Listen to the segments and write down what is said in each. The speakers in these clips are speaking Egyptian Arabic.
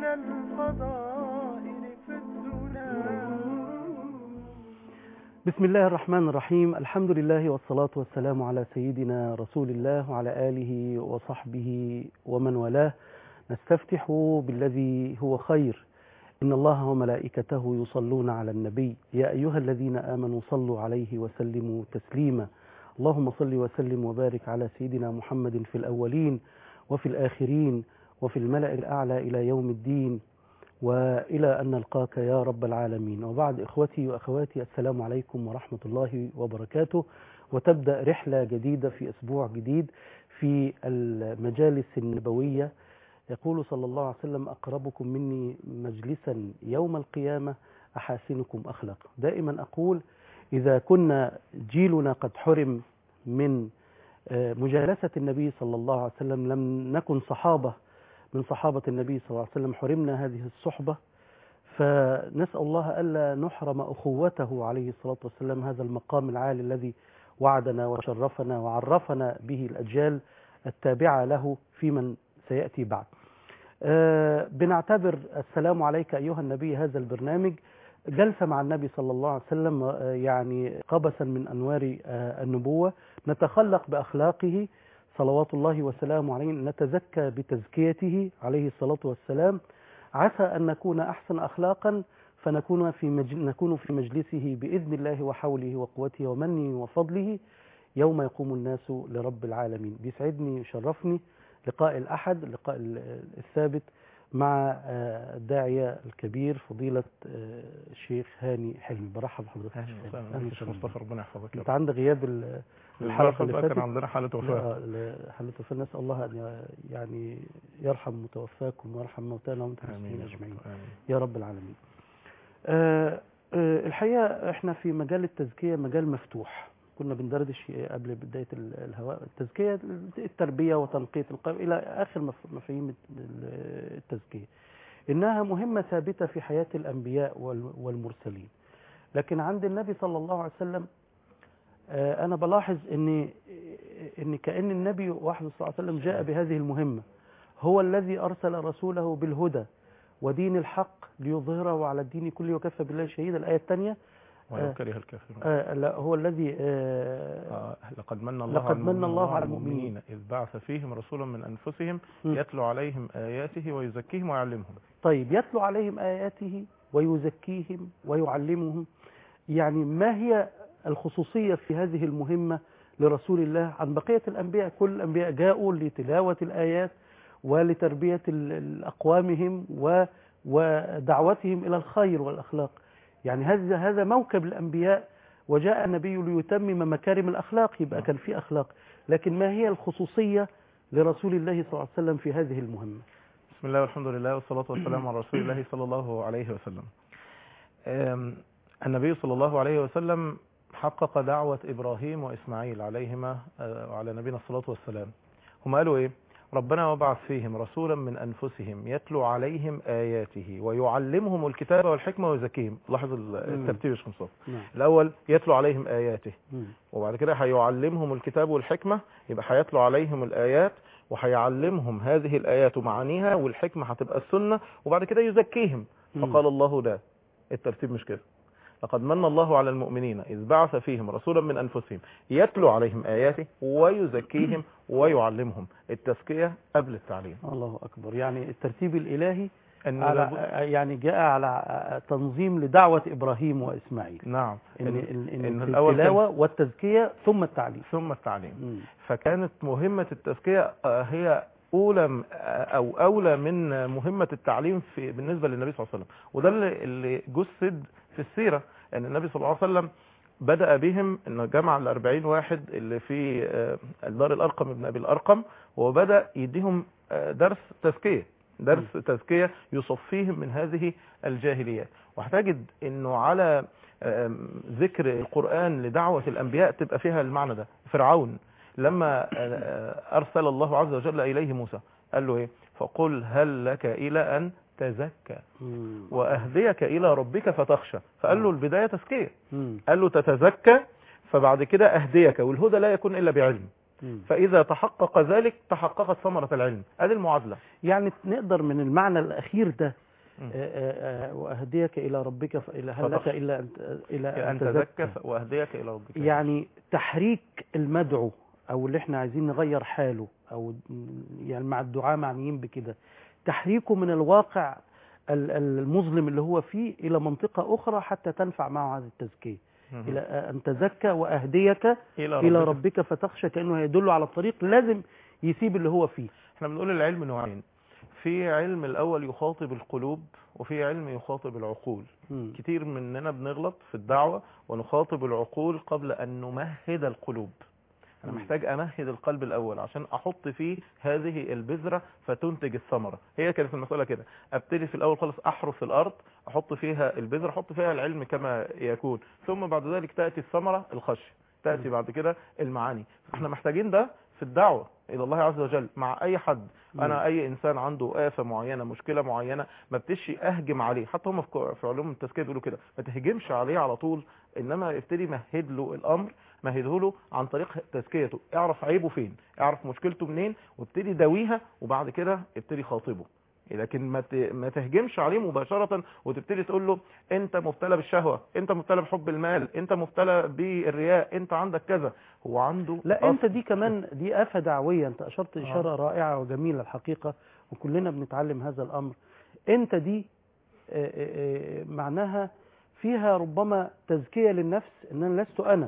الفضائل في الدنا بسم الله الرحمن الرحيم الحمد لله والصلاة والسلام على سيدنا رسول الله وعلى آله وصحبه ومن والاه نستفتح بالذي هو خير إن الله وملائكته يصلون على النبي يا أيها الذين آمنوا صلوا عليه وسلموا تسليما اللهم صل وسلم وبارك على سيدنا محمد في الأولين وفي الآخرين وفي الملأ الأعلى إلى يوم الدين وإلى أن نلقاك يا رب العالمين وبعد إخوتي وأخواتي السلام عليكم ورحمة الله وبركاته وتبدأ رحلة جديدة في أسبوع جديد في المجالس النبوية يقول صلى الله عليه وسلم أقربكم مني مجلسا يوم القيامة أحاسنكم أخلاق دائما أقول إذا كنا جيلنا قد حرم من مجالسة النبي صلى الله عليه وسلم لم نكن صحابة من صحابة النبي صلى الله عليه وسلم حرمنا هذه الصحبة فنسأل الله ألا نحرم أخوته عليه الصلاة والسلام هذا المقام العالي الذي وعدنا وشرفنا وعرفنا به الأجيال التابعة له في من سيأتي بعد أه بنعتبر السلام عليك أيها النبي هذا البرنامج جلسة مع النبي صلى الله عليه وسلم أه يعني قبسا من أنوار أه النبوة نتخلق بأخلاقه صلوات الله وسلامه عليه نتزكى بتزكيته عليه الصلاة والسلام عسى أن نكون أحسن أخلاقا فنكون في مجل نكون في مجلسه بإذن الله وحوله وقوته ومنه وفضله يوم يقوم الناس لرب العالمين بيسعدني ويشرفني لقاء الأحد اللقاء الثابت مع الداعية الكبير فضيلة الشيخ هاني حلمي برحب بحضرتك اهلا وسهلا مصطفى ربنا يحفظك انت عندك غياب الحلقة اللي فاتت كان عندنا حالة وفاة حالة وفاة نسأل الله أن يعني يرحم متوفاكم ويرحم موتانا وموتى المسلمين أجمعين يا رب العالمين أه أه الحقيقة احنا في مجال التزكية مجال مفتوح كنا بندردش قبل بداية الهواء التزكية التربية وتنقية القلب إلى آخر مفاهيم التزكية إنها مهمة ثابتة في حياة الأنبياء والمرسلين لكن عند النبي صلى الله عليه وسلم أنا بلاحظ إن إن كأن النبي وحده صلى الله عليه وسلم جاء بهذه المهمة هو الذي أرسل رسوله بالهدى ودين الحق ليظهره على الدين كله وكفى بالله شهيدا الآية الثانية ولو كره الكافرون آه لا هو الذي آه آه لقد من الله لقد من الله على المؤمنين إذ بعث فيهم رسولا من أنفسهم يتلو عليهم آياته ويزكيهم ويعلمهم طيب يتلو عليهم آياته ويزكيهم ويعلمهم يعني ما هي الخصوصية في هذه المهمة لرسول الله عن بقية الأنبياء كل الأنبياء جاءوا لتلاوة الآيات ولتربية أقوامهم ودعوتهم إلى الخير والأخلاق يعني هذا هذا موكب الأنبياء وجاء النبي ليتمم مكارم الأخلاق يبقى كان في أخلاق لكن ما هي الخصوصية لرسول الله صلى الله عليه وسلم في هذه المهمة بسم الله والحمد لله والصلاة والسلام على رسول الله صلى الله عليه وسلم النبي صلى الله عليه وسلم حقق دعوة إبراهيم وإسماعيل عليهما وعلى نبينا الصلاة والسلام هم قالوا إيه ربنا وبعث فيهم رسولا من أنفسهم يتلو عليهم آياته ويعلمهم الكتاب والحكمة ويزكيهم لاحظ الترتيب يا شمس الأول يتلو عليهم آياته وبعد كده هيعلمهم الكتاب والحكمة يبقى هيتلو عليهم الآيات وهيعلمهم هذه الآيات ومعانيها والحكمة هتبقى السنة وبعد كده يزكيهم فقال الله لا الترتيب مش كده لقد من الله على المؤمنين إذ بعث فيهم رسولا من أنفسهم يتلو عليهم آياته ويزكيهم ويعلمهم التزكية قبل التعليم الله أكبر يعني الترتيب الإلهي أن على يعني جاء على تنظيم لدعوة إبراهيم وإسماعيل نعم إن, إن, إن, إن في الأول التلاوة والتزكية ثم التعليم ثم التعليم مم. فكانت مهمة التزكية آه، هي أولى م- أو أولى من مهمة التعليم في بالنسبة للنبي صلى الله عليه وسلم وده اللي, اللي جسد في السيرة أن النبي صلى الله عليه وسلم بدأ بهم أنه جمع الأربعين واحد اللي في آه، دار الأرقم ابن أبي الأرقم وبدأ يديهم آه، درس تزكية درس تزكية يصفيهم من هذه الجاهليات وهتجد أنه على آم، ذكر القرآن لدعوة الأنبياء تبقى فيها المعنى ده فرعون لما آه، أرسل الله عز وجل إليه موسى قال له إيه فقل هل لك إلى أن تزكى مم. وأهديك إلى ربك فتخشى فقال له البداية تزكية مم. قال له تتزكى فبعد كده أهديك والهدى لا يكون إلا بعلم مم. فإذا تحقق ذلك تحققت ثمرة العلم هذه المعادلة يعني نقدر من المعنى الأخير ده مم. آه، آه، آه، وأهديك إلى ربك فإلى هل لك فتخشى. إلا أن إلى أن تزكى وأهديك إلى ربك يعني تحريك المدعو او اللي احنا عايزين نغير حاله او يعني مع الدعاء معنيين بكده تحريكه من الواقع ال- المظلم اللي هو فيه الى منطقة اخرى حتى تنفع معه هذه التزكية مم. الى ان تزكى واهديك إلى الى ربك. ربك فتخشى كانه هيدله على الطريق لازم يسيب اللي هو فيه احنا بنقول العلم نوعين في علم الأول يخاطب القلوب وفي علم يخاطب العقول مم. كتير مننا بنغلط في الدعوة ونخاطب العقول قبل أن نمهد القلوب أنا مم. محتاج أمهد القلب الأول عشان أحط فيه هذه البذرة فتنتج الثمرة هي كانت المسألة كده أبتدي في الأول خالص أحرث الأرض أحط فيها البذرة أحط فيها العلم كما يكون ثم بعد ذلك تأتي الثمرة الخشية تأتي مم. بعد كده المعاني احنا محتاجين ده في الدعوة إلى الله عز وجل مع أي حد مم. انا اي انسان عنده آفة معينة مشكلة معينة ما بتشي اهجم عليه حتى هم في في علوم التزكية بيقولوا كده ما تهجمش عليه على طول انما ابتدي مهد له الامر مهده له عن طريق تزكيته اعرف عيبه فين اعرف مشكلته منين وابتدي داويها وبعد كده ابتدي خاطبه لكن ما ت- ما تهجمش عليه مباشرة وتبتدي تقول له انت مبتلى بالشهوة انت مبتلى بحب المال انت مبتلى بالرياء انت عندك كذا هو عنده لا انت أصل. دي كمان دي آفة دعوية انت اشرت اشارة رائعة وجميلة الحقيقة وكلنا بنتعلم هذا الامر انت دي آه، آه، آه، معناها فيها ربما تزكية للنفس ان انا لست انا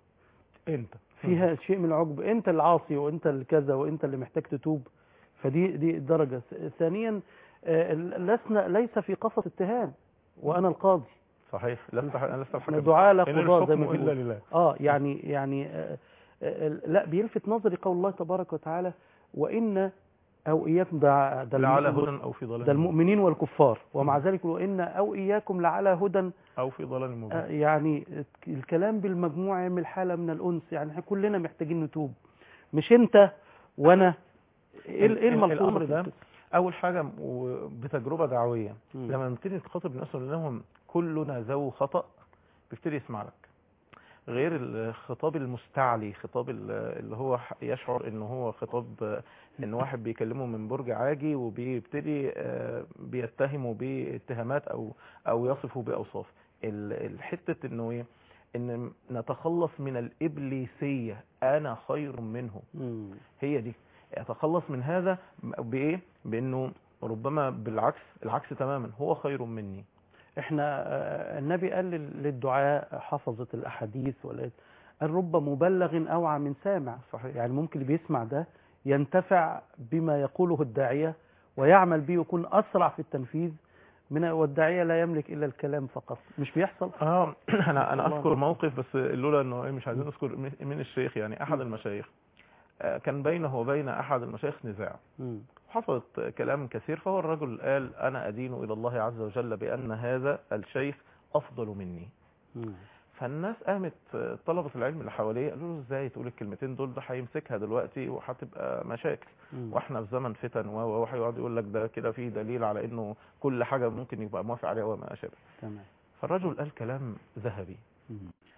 انت فيها شيء من العجب انت العاصي وانت الكذا وانت اللي محتاج تتوب فدي دي درجة ثانيا آه، لسنا ليس في قفص اتهام وانا القاضي صحيح لست انا لست احنا الحكم دعاء لا إن قضاء زي ما الحكم إلا بيقولوا لله اه يعني يعني آه آه لا بيلفت نظري قول الله تبارك وتعالى وان او اياكم ده ده لعلى الم- هدى أو في ضلال ده مبين. المؤمنين والكفار ومع ذلك وان او اياكم لعلى هدى أو في ضلال مبين آه، يعني الكلام بالمجموع يعمل حالة من الأنس يعني احنا كلنا محتاجين نتوب مش انت وانا ايه ال- ايه ال- الملحوظ الأمر في ده القصة؟ أول حاجة و- بتجربة دعوية مم. لما نبتدي نخاطب الناس ونقول لهم كلنا ذو خطأ بيبتدي يسمع لك غير الخطاب المستعلي خطاب ال- اللي هو ح- يشعر ان هو خطاب آه، ان واحد بيكلمه من برج عاجي وبيبتدي آه، بيتهمه باتهامات او او يصفه باوصاف ال- الحته انه ايه ان نتخلص من الابليسيه انا خير منه مم. هي دي اتخلص من هذا بايه بانه ربما بالعكس العكس تماما هو خير مني احنا آه، النبي قال لل- للدعاء حفظة الاحاديث ولا قال رب مبلغ اوعى من سامع صحيح يعني ممكن اللي بيسمع ده ينتفع بما يقوله الداعية ويعمل به ويكون اسرع في التنفيذ من والداعية لا يملك الا الكلام فقط مش بيحصل اه انا انا الله. اذكر موقف بس لولا انه إيه مش عايزين نذكر مين- مين الشيخ يعني احد م. المشايخ آه، كان بينه وبين احد المشايخ نزاع مم. حصلت كلام كثير فهو الرجل قال انا ادين الى الله عز وجل بان هذا الشيخ افضل مني مم. فالناس قامت آه، طلبة العلم اللي حواليه قالوا له ازاي تقول الكلمتين دول ده هيمسكها دلوقتي وهتبقى مشاكل مم. واحنا في زمن فتن و و- وهيقعد يقول لك ده كده فيه دليل على انه كل حاجه ممكن يبقى موافق عليها وما شابه تمام فالرجل قال كلام ذهبي مم.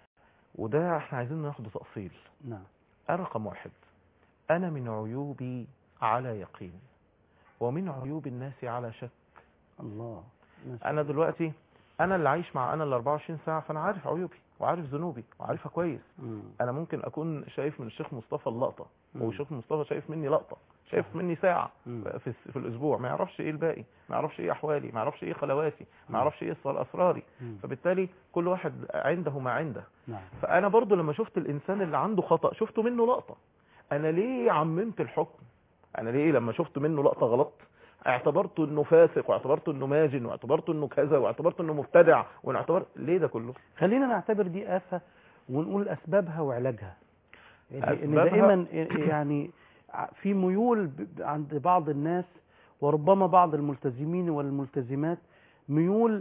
وده احنا عايزين ناخده تأصيل نعم رقم واحد انا من عيوبي على يقين ومن عيوب الناس على شك الله ما شاء انا دلوقتي انا اللي عايش مع انا ال 24 ساعه فانا عارف عيوبي وعارف ذنوبي وعارفها كويس مم. انا ممكن اكون شايف من الشيخ مصطفى اللقطه مم. والشيخ مصطفى شايف مني لقطه شايف مني ساعه مم. في الس- في الاسبوع ما يعرفش ايه الباقي ما يعرفش ايه احوالي ما يعرفش ايه خلواتي ما مم. يعرفش ايه أسرار- اسراري مم. فبالتالي كل واحد عنده ما عنده نعم فانا برضو لما شفت الانسان اللي عنده خطأ شفته منه لقطة انا ليه عممت الحكم انا ليه لما شفت منه لقطة غلط اعتبرته انه فاسق واعتبرته انه ماجن واعتبرته انه كذا واعتبرته انه مبتدع واعتبر ليه ده كله خلينا نعتبر دي آفة ونقول أسبابها وعلاجها إن أسبابها- دائما يعني في ميول ب- عند بعض الناس وربما بعض الملتزمين والملتزمات ميول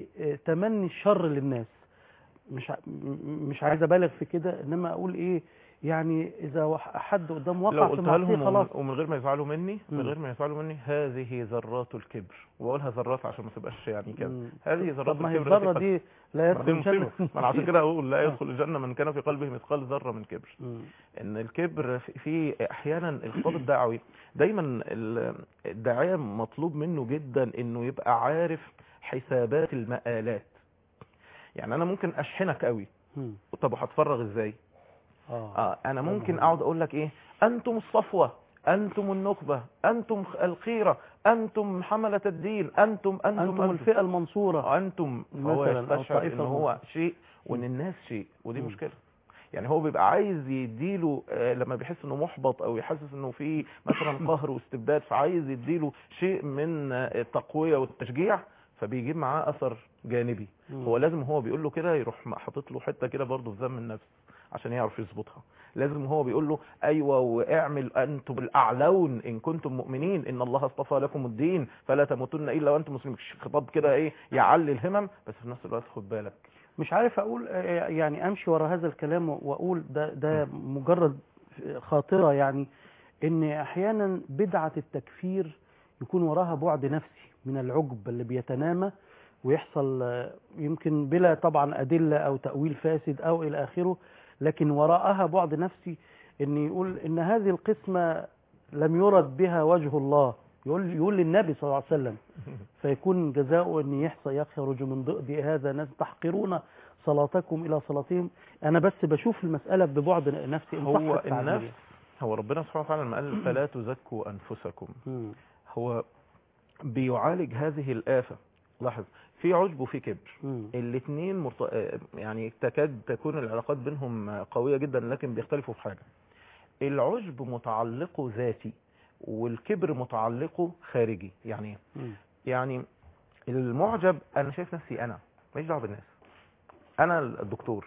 لتمني الشر للناس مش ع- م- مش عايز ابالغ في كده انما اقول ايه يعني اذا وح- حد قدام لو وقع في قلتها معصيه لهم خلاص ومن, ومن غير ما يزعلوا مني من مم. غير ما يزعلوا مني هذه ذرات الكبر وأقولها ذرات عشان ما تبقاش يعني كده مم. هذه ذرات طب ما هي الكبر التي الذره قد- دي لا ما يدخل دي المصيبة الجنه ما انا عشان كده اقول لا آه. يدخل الجنة من كان في قلبه مثقال ذرة من كبر مم. ان الكبر في- في احيانا الخطاب الدعوي دايما ال- الداعية مطلوب منه جدا انه يبقى عارف حسابات المآلات يعني انا ممكن اشحنك قوي مم. طب وهتفرغ ازاي اه اه انا ده ممكن مهم. اقعد اقول لك ايه انتم الصفوة انتم النخبة انتم الخيرة انتم حملة الدين انتم انتم انتم الفئه المنصوره انتم هو مثلاً، أو يستشعر طائفة ان هو المنصورة. شيء وان الناس شيء ودي مم. مشكلة يعني هو بيبقى عايز يديله آه، لما بيحس انه محبط او يحسس انه في مثلا قهر واستبداد فعايز يديله شيء من آه، التقوية والتشجيع فبيجيب معاه اثر جانبي مم. هو لازم هو بيقول له كده يروح حاطط له حته كده برضه في ذم النفس عشان يعرف يظبطها لازم هو بيقول له ايوه واعمل انتم الاعلون ان كنتم مؤمنين ان الله اصطفى لكم الدين فلا تموتن الا وانتم مسلمون خطاب كده ايه يعلي الهمم بس في نفس الوقت خد بالك مش عارف اقول آه، يعني امشي ورا هذا الكلام واقول ده ده مجرد خاطره يعني ان احيانا بدعه التكفير يكون وراها بعد نفسي من العجب اللي بيتنامى ويحصل آه، يمكن بلا طبعا ادله او تاويل فاسد او الى اخره لكن وراءها بعد نفسي ان يقول ان هذه القسمه لم يرد بها وجه الله يقول يقول للنبي صلى الله عليه وسلم فيكون جزاؤه ان يحصى يخرج من ضئض هذا ناس تحقرون صلاتكم الى صلاتهم انا بس بشوف المساله ببعد نفسي إن صح هو التعبير. النفس هو ربنا سبحانه وتعالى لما قال فلا تزكوا انفسكم مم. هو بيعالج هذه الآفة لاحظ في عجب وفي كبر مم. الاثنين مرت... آه، يعني تكاد تكون العلاقات بينهم قوية جدا لكن بيختلفوا في حاجة العجب متعلقه ذاتي والكبر متعلقه خارجي يعني ايه مم. يعني المعجب انا شايف نفسي انا ماليش دعوه بالناس انا الدكتور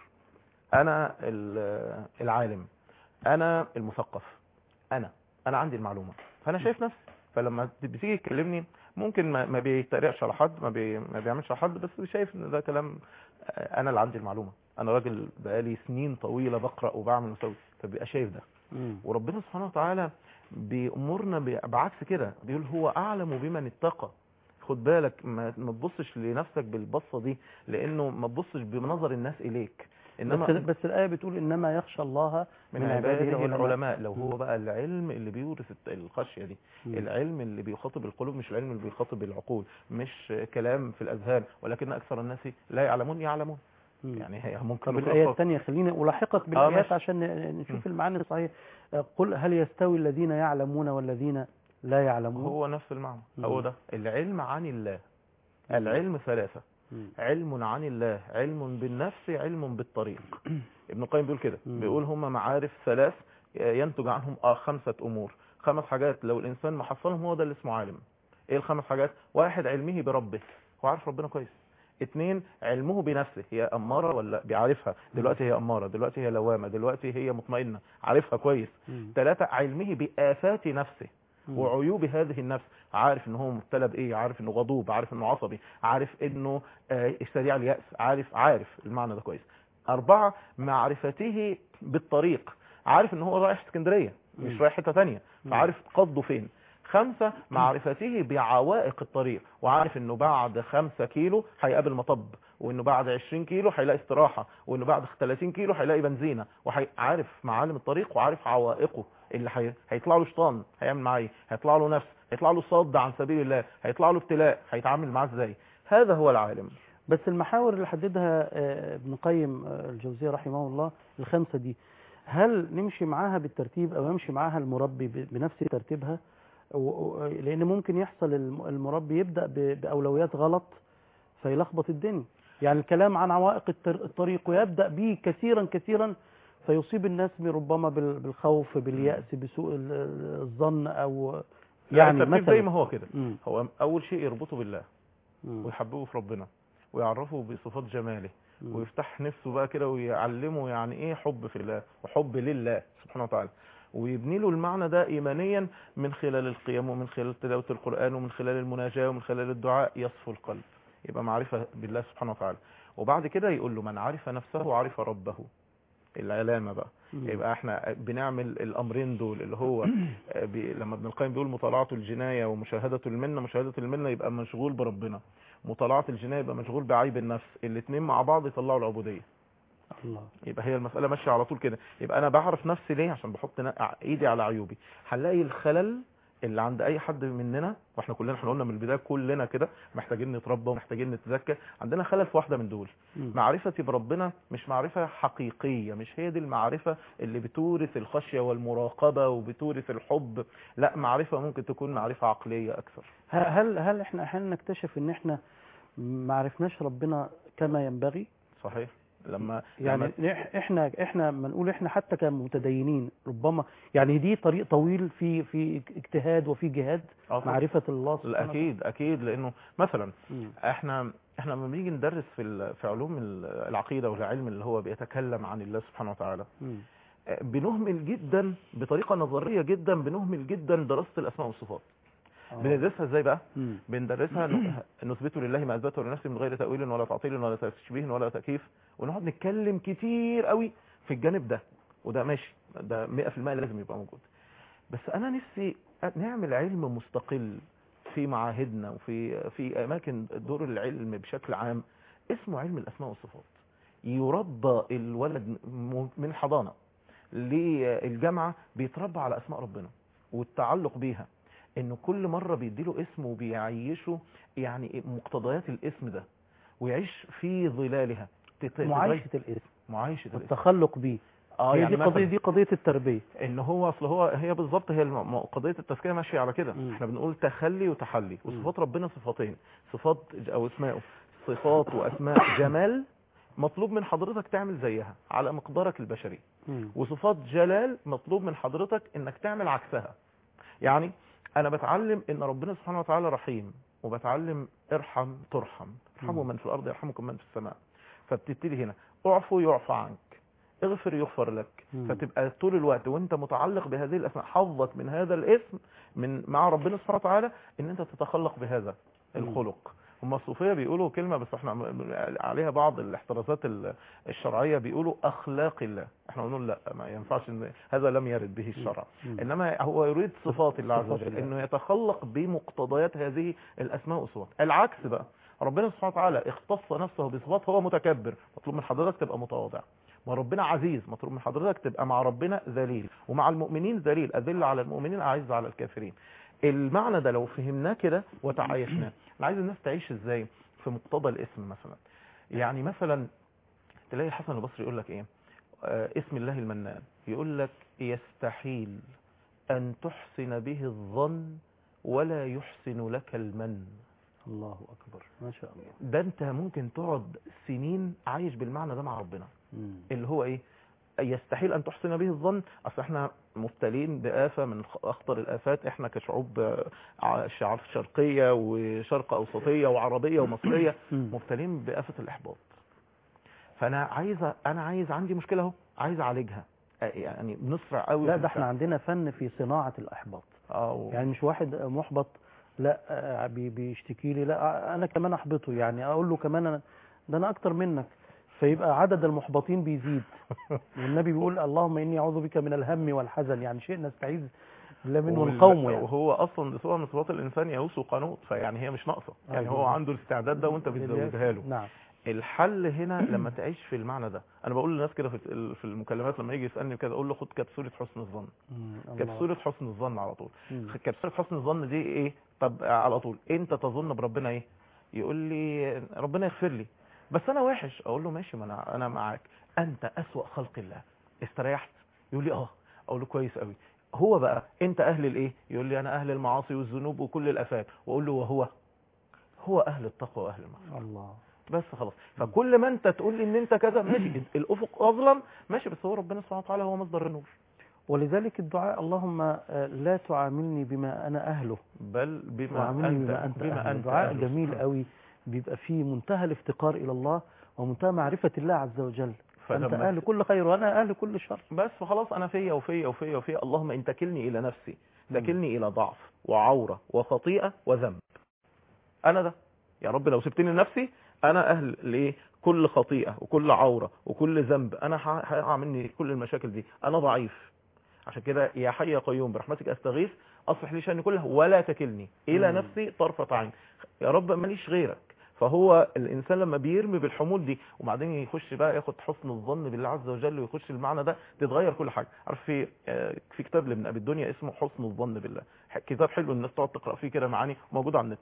انا ال- العالم انا المثقف انا انا عندي المعلومه فانا شايف نفسي فلما بتيجي تكلمني ممكن ما, ما بيتريقش على حد ما, بي ما بيعملش على حد بس شايف ان ده كلام آه، انا اللي عندي المعلومه انا راجل بقالي سنين طويله بقرا وبعمل وسوي فبيبقى شايف ده مم. وربنا سبحانه وتعالى بيأمرنا ب- بعكس كده بيقول هو أعلم بمن اتقى خد بالك ما ما تبصش لنفسك بالبصة دي لأنه ما تبصش بنظر الناس إليك إنما بس, بس الايه بتقول انما يخشى الله من من عباده عباده العلماء. العلماء لو هو مم. بقى العلم اللي بيورث الت- الخشية دي مم. العلم اللي بيخاطب القلوب مش العلم اللي بيخاطب العقول مش كلام في الأذهان ولكن أكثر الناس لا يعلمون يعلمون مم. يعني هي ممكن طب نقول الآية خاص. الثانية خليني ألاحقك بالآيات ماشي. عشان نشوف مم. المعاني الصحيحة قل هل يستوي الذين يعلمون والذين لا يعلمون هو نفس المعنى مم. هو ده العلم عن الله العلم ثلاثة مم. علم عن الله علم بالنفس علم بالطريق ابن القيم بيقول كده مم. بيقول هم معارف ثلاث ينتج عنهم آه خمسة أمور خمس حاجات لو الإنسان ما حصلهم هو ده اللي اسمه عالم ايه الخمس حاجات واحد علمه بربه هو عارف ربنا كويس اتنين علمه بنفسه هي أمارة ولا بيعرفها دلوقتي هي أمارة دلوقتي هي لوامة دلوقتي هي مطمئنة عارفها كويس مم. ثلاثة علمه بآفات نفسه مم. وعيوب هذه النفس عارف ان هو مبتلى بايه عارف انه غضوب عارف انه عصبي عارف انه آه، سريع اليأس عارف عارف المعنى ده كويس أربعة معرفته بالطريق عارف ان هو رايح اسكندرية مش مم. رايح حتة تانية مم. فعارف قصده فين خمسة معرفته بعوائق الطريق وعارف انه بعد خمسة كيلو هيقابل مطب وانه بعد 20 كيلو هيلاقي استراحة وانه بعد 30 كيلو هيلاقي بنزينة وعارف معالم الطريق وعارف عوائقه اللي هي... هيطلع له شيطان هيعمل معاه ايه هيطلع له نفس هيطلع له صد عن سبيل الله هيطلع له ابتلاء هيتعامل معاه ازاي هذا هو العالم بس المحاور اللي حددها آه، ابن قيم آه، الجوزية رحمه الله الخمسة دي هل نمشي معاها بالترتيب أو يمشي معاها المربي ب- بنفس ترتيبها و- و- لأن ممكن يحصل الم- المربي يبدأ ب- بأولويات غلط فيلخبط الدنيا يعني الكلام عن عوائق التر- الطريق ويبدأ به كثيرا كثيرا فيصيب الناس ربما بال- بالخوف باليأس بسوء ال- ال- الظن أو يعني الترتيب زي مثلا ما هو كده مم. هو اول شيء يربطه بالله مم. ويحببه في ربنا ويعرفه بصفات جماله مم. ويفتح نفسه بقى كده ويعلمه يعني ايه حب في الله وحب لله سبحانه وتعالى ويبني له المعنى ده ايمانيا من خلال القيام ومن خلال تلاوه القران ومن خلال المناجاه ومن خلال الدعاء يصفو القلب يبقى معرفه بالله سبحانه وتعالى وبعد كده يقول له من عرف نفسه عرف ربه العلامه بقى مم. يبقى احنا بنعمل الامرين دول اللي هو بي لما ابن القيم بيقول مطالعه الجنايه ومشاهده المنه مشاهده المنه يبقى مشغول بربنا مطالعه الجنايه يبقى مشغول بعيب النفس الاثنين مع بعض يطلعوا العبوديه الله يبقى هي المساله ماشيه على طول كده يبقى انا بعرف نفسي ليه عشان بحط نا- ايدي على عيوبي هنلاقي الخلل اللي عند اي حد مننا واحنا كلنا احنا قلنا من البدايه كلنا كده محتاجين نتربى ومحتاجين نتزكى عندنا خلل في واحده من دول مم. معرفتي بربنا مش معرفة حقيقية مش هي دي المعرفة اللي بتورث الخشية والمراقبة وبتورث الحب لا معرفة ممكن تكون معرفة عقلية أكثر ه- هل هل احنا احيانا نكتشف ان احنا ما عرفناش ربنا كما ينبغي صحيح لما يعني لما إح- احنا احنا ما نقول احنا حتى كمتدينين ربما يعني دي طريق طويل في في اجتهاد وفي جهاد آه طبعاً. معرفة الله سبحانه لا، أكيد أكيد لأنه مثلا مم. احنا احنا لما بنيجي ندرس في ال- في علوم ال- العقيدة والعلم اللي هو بيتكلم عن الله سبحانه وتعالى مم. بنهمل جدا بطريقة نظرية جدا بنهمل جدا دراسة الأسماء والصفات آه. بندرسها ازاي بقى مم. بندرسها ن- نثبته لله ما اثبته لنفسه من غير تاويل ولا تعطيل ولا تشبيه ولا تكييف ونقعد نتكلم كتير قوي في الجانب ده وده ماشي ده 100% لازم يبقى موجود بس انا نفسي نعمل علم مستقل في معاهدنا وفي في اماكن دور العلم بشكل عام اسمه علم الاسماء والصفات يربى الولد م- من الحضانه للجامعه بيتربى على اسماء ربنا والتعلق بيها انه كل مره بيديله اسم وبيعيشه يعني مقتضيات الاسم ده ويعيش في ظلالها تت- معايشة الاسم معايشه الاسم والتخلق بيه اه هي يعني دي قضية مثلا دي قضية التربية ان هو اصل هو هي بالظبط هي الم- قضيه التزكيه ماشيه على كده مم. احنا بنقول تخلي وتحلي مم. وصفات ربنا صفاتين صفات ج- او اسماءه صفات واسماء جمال مطلوب من حضرتك تعمل زيها على مقدارك البشري مم. وصفات جلال مطلوب من حضرتك انك تعمل عكسها يعني انا بتعلم ان ربنا سبحانه وتعالى رحيم وبتعلم ارحم ترحم ارحموا مم. من في الارض يرحمكم من في السماء فبتبتدي هنا اعفو يعفى عنك اغفر يغفر لك مم. فتبقى طول الوقت وانت متعلق بهذه الاسماء حظك من هذا الاسم من مع ربنا سبحانه وتعالى ان انت تتخلق بهذا مم. الخلق هم الصوفيه بيقولوا كلمه بس احنا م- عليها بعض الاحترازات ال- الشرعيه بيقولوا اخلاق الله احنا بنقول لا ما ينفعش إن هذا لم يرد به الشرع مم. انما هو يريد صفات الله عز صفات وجل الله. انه يتخلق بمقتضيات هذه الاسماء والصفات العكس بقى ربنا سبحانه وتعالى اختص نفسه بصفات هو متكبر مطلوب من حضرتك تبقى متواضع ما ربنا عزيز مطلوب من حضرتك تبقى مع ربنا ذليل ومع المؤمنين ذليل اذل على المؤمنين اعز على الكافرين المعنى ده لو فهمناه كده وتعايشناه انا عايز الناس تعيش ازاي في مقتضى الاسم مثلا يعني مثلا تلاقي الحسن البصري يقول لك ايه آه اسم الله المنان يقول لك يستحيل ان تحسن به الظن ولا يحسن لك المن الله أكبر ما شاء الله ده انت ممكن تقعد سنين عايش بالمعنى ده مع ربنا مم. اللي هو ايه يستحيل ان تحسن به الظن اصل احنا مبتلين بآفة من اخطر الآفات احنا كشعوب آه، ع- شعب شرقية وشرق اوسطية وعربية ومصرية مم. مبتلين بآفة الاحباط فانا عايز انا عايز عندي مشكلة اهو عايز اعالجها آه، يعني بنسرع قوي لا في ده احنا الفعل. عندنا فن في صناعة الإحباط اه يعني مش واحد محبط لا آه، بي- بيشتكي لي لا آه، انا كمان احبطه يعني اقول له كمان أنا ده انا اكتر منك فيبقى عدد المحبطين بيزيد والنبي بيقول اللهم اني اعوذ بك من الهم والحزن يعني شيء نستعيذ بالله منه وال- ونقاومه يعني وهو اصلا دي صفه من صفات الانسان يئوس وقنوط فيعني هي مش ناقصه يعني هو أيوة. عنده الاستعداد ده وانت بتزودها له نعم الحل هنا لما تعيش في المعنى ده انا بقول للناس كده في في المكالمات لما يجي يسالني كده اقول له خد كبسوله حسن الظن مم، الله. كبسوله حسن الظن على طول مم. كبسوله حسن الظن دي ايه طب على طول انت تظن بربنا ايه يقول لي ربنا يغفر لي بس انا وحش اقول له ماشي ما انا انا معاك انت اسوأ خلق الله استريحت يقول لي اه اقول له كويس قوي هو بقى انت اهل الايه يقول لي انا اهل المعاصي والذنوب وكل الافات واقول له وهو هو اهل التقوى واهل المغفرة الله بس خلاص فكل ما انت تقول لي ان انت كذا ماشي الافق اظلم ماشي بس هو ربنا سبحانه وتعالى هو مصدر النور ولذلك الدعاء اللهم آه، لا تعاملني بما انا اهله بل بما وعاملني انت بما انت بما أهله. انت دعاء أهله. جميل قوي بيبقى فيه منتهى الافتقار الى الله ومنتهى معرفة الله عز وجل انت فلما- اهل كل خير وانا اهل كل شر بس فخلاص انا فيا وفيا وفيا وفيا اللهم ان تكلني الى نفسي تكلني الى ضعف وعوره وخطيئه وذنب انا ده يا رب لو سبتني لنفسي انا اهل لايه كل خطيئة وكل عورة وكل ذنب انا ه- هيقع مني كل المشاكل دي انا ضعيف عشان كده يا حي يا قيوم برحمتك استغيث اصلح لي شأني كله ولا تكلني الى مم. نفسي طرفة عين يا رب ماليش غيرك فهو الانسان لما بيرمي بالحمول دي وبعدين يخش بقى ياخد حسن الظن بالله عز وجل ويخش المعنى ده تتغير كل حاجه عارف في آه، في كتاب لابن ابي الدنيا اسمه حسن الظن بالله ح- كتاب حلو الناس تقعد تقرا فيه كده معاني موجود على النت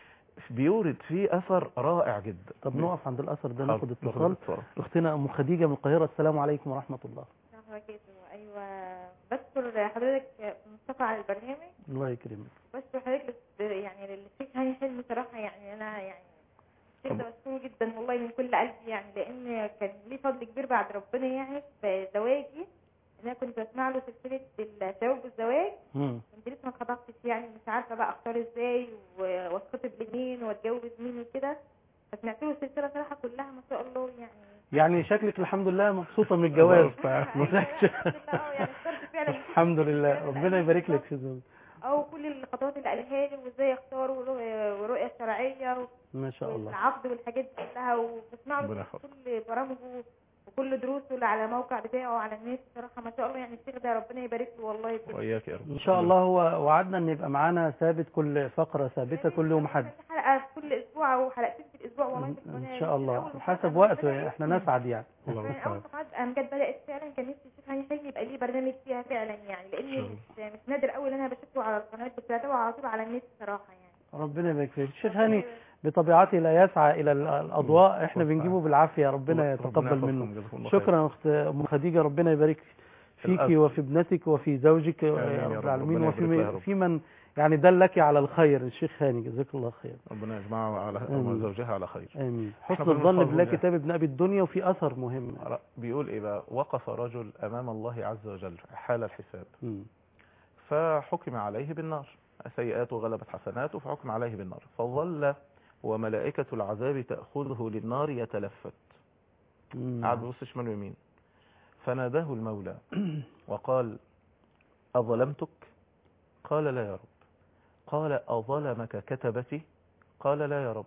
بيورد فيه اثر رائع جدا طب نقف عند الاثر ده حاضر، ناخد اتصال اتصال. اختنا ام خديجه من القاهره السلام عليكم ورحمه الله السلام عليكم ايوه بشكر حضرتك مصطفى على البرنامج الله يكرمك بشكر حضرتك بس يعني للشيخ هاني حلمي صراحه يعني انا يعني الشيخ ده بشكره جدا والله من كل قلبي يعني لان كان ليه فضل كبير بعد ربنا يعني في زواجي ان انا كنت بسمع له سلسله الشباب والزواج مم. كنت لسه ما اتخطبتش يعني مش عارفه بقى اختار ازاي و- واتخطب لمين واتجوز مين وكده فسمعت له السلسله صراحه كلها ما شاء الله يعني يعني شكلك الحمد لله مبسوطه من الجواز الحمد لله اه يعني اخترت فعلا الحمد لله ربنا يبارك لك في زوجك او كل الخطوات اللي قالها لي وازاي اختار ورؤ- ورؤيه شرعيه ما شاء الله والعقد والحاجات دي كلها وبسمع ربنا له يحفظك. كل برامجه وكل دروسه اللي على الموقع بتاعه على النت صراحه ما شاء الله يعني الشيخ ده ربنا يبارك له والله كل واياك يا رب ان شاء الله هو وعدنا ان يبقى معانا ثابت كل فقره ثابته كل يوم حد حلقه في كل اسبوع او حلقتين في الاسبوع والله في ان القناة. شاء من الله أول ما حسب بدأت- وقته احنا نسعد يعني الله يعني اول المستعان. ما قعدت قام جت بدات فعلا كان نفسي الشيخ هاني حلمي يبقى ليه برنامج فيها فعلا يعني إن لان مش مش نادر قوي ان انا بشوفه على القناه بس بتابعه على طول على النت صراحه يعني ربنا يبارك فيك الشيخ هاني بطبيعته لا يسعى الى ال- الاضواء احنا بنجيبه بالعافيه ربنا يتقبل يحفظكم، منه جزاكم الله خير. شكرا اخت ام خديجه ربنا يبارك فيك الأجر. وفي ابنتك وفي زوجك آمين يا يا رب رب. العالمين ربنا وفي يبارك لها يا من- رب. في من يعني دلك على الخير الشيخ هاني جزاك الله خير ربنا يجمعها على آمين. وزوجها على خير امين إحنا حسن كنا الظن بنحفظ بالله يعني. كتاب ابن ابي الدنيا وفي اثر مهم بيقول ايه بقى وقف رجل امام الله عز وجل حال الحساب مم. فحكم عليه بالنار سيئاته غلبت حسناته فحكم عليه بالنار فظل وملائكة العذاب تأخذه للنار يتلفت مم. قعد بيبص شمال ويمين فناداه المولى وقال أظلمتك قال لا يا رب قال أظلمك كتبتي قال لا يا رب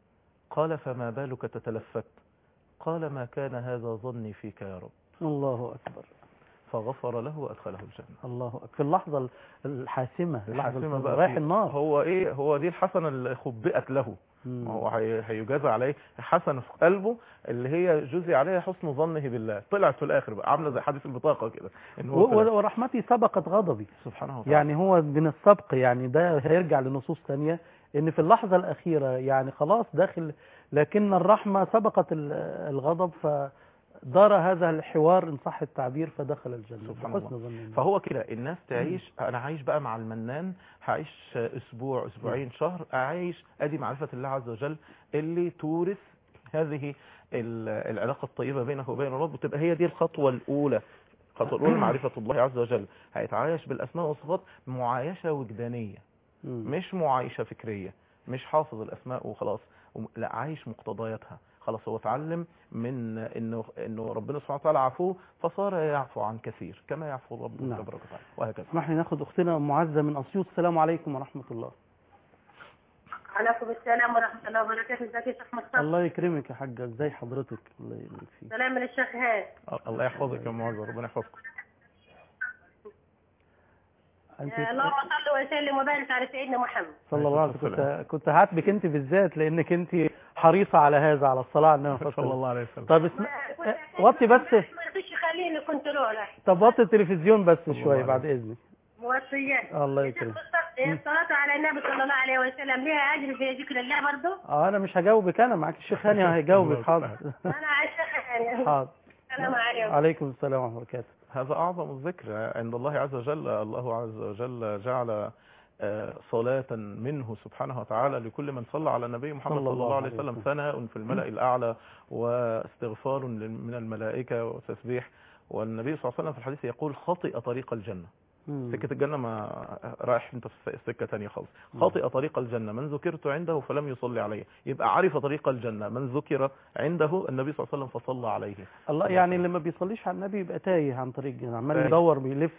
قال فما بالك تتلفت قال ما كان هذا ظني فيك يا رب الله اكبر فغفر له وأدخله الجنة الله اكبر في اللحظه الحاسمه اللحظه الحاسمة بقى بقى رايح في- النار هو ايه هو دي الحسنة اللي خبئت له مم. ما هو هي- هيجازى عليه حسنة في قلبه اللي هي جزي عليها حسن ظنه بالله طلعت في الاخر بقى عامله زي حديث البطاقه كده ان و- هو طلع. و- ورحمتي سبقت غضبي سبحانه وتعالى يعني هو من السبق يعني ده هيرجع لنصوص تانية ان في اللحظة الأخيرة يعني خلاص داخل لكن الرحمة سبقت ال- الغضب فدار هذا الحوار إن صح التعبير فدخل الجنة سبحان بحسن الله. ظن الله. فهو كده الناس تعيش انا عايش بقى مع المنان هعيش اسبوع اسبوعين شهر اعيش ادي معرفة الله عز وجل اللي تورث هذه ال- العلاقة الطيبة بينك وبين الرب وتبقى هي دي الخطوة الاولى الخطوة الاولى معرفة الله عز وجل هيتعايش بالاسماء والصفات معايشة وجدانية مم. مش معايشة فكرية مش حافظ الأسماء وخلاص وم- لا عايش مقتضياتها خلاص هو اتعلم من انه انه ربنا سبحانه وتعالى عفو فصار يعفو عن كثير كما يعفو الرب نعم. تبارك وتعالى وهكذا اسمح لي ناخد أختنا أم معزة من أسيوط السلام عليكم ورحمة الله عليكم السلام ورحمة الله وبركاته ازيك يا شيخ مصطفى الله يكرمك يا حاجة ازي حضرتك الله يبارك فيك سلام من الشيخ هاد الله يحفظك يا معاذ ربنا يحفظكم أنت اللهم صل وسلم وبارك على سيدنا محمد صلى الله عليه وسلم كنت كنت هاتبك أنت بالذات لأنك أنت حريصة على هذا على الصلاة على النبي صلى الله عليه وسلم عليه وسلم طب اسم... وطي بس ما رضيش يخليني كنترول طب وطي التلفزيون بس الله شوية عليك. بعد إذنك موصيات الله يا شيخ يكرمك مصطفى الصلاة على النبي صلى الله عليه وسلم ليها أجر زي ذكر الله برضه اه انا مش هجاوبك انا معاك الشيخ هاني هيجاوبك الله حاضر أنا على الشيخ هاني حاضر السلام عليكم عليكم السلام ورحمه الله وبركاته هذا أعظم الذكر عند الله عز وجل الله عز وجل جعل آه، صلاة منه سبحانه وتعالى لكل من صلى على النبي محمد صلى صلى الله الله عليه عليه وسلم وسلم. ثناء في الملأ الأعلى واستغفار لل- من الملائكة وتسبيح والنبي صلى الله عليه وسلم في الحديث يقول خطئ طريق الجنة مم. سكة الجنة ما رايح انت في سكة تانية خالص مم. خاطئ طريق الجنة من ذكرت عنده فلم يصلي عليه يبقى عرف طريق الجنة من ذكر عنده النبي صلى الله عليه وسلم فصلى عليه الله يعني اللي ما بيصليش على النبي يبقى تايه عن طريق الجنة عمال تايه. يدور بيلف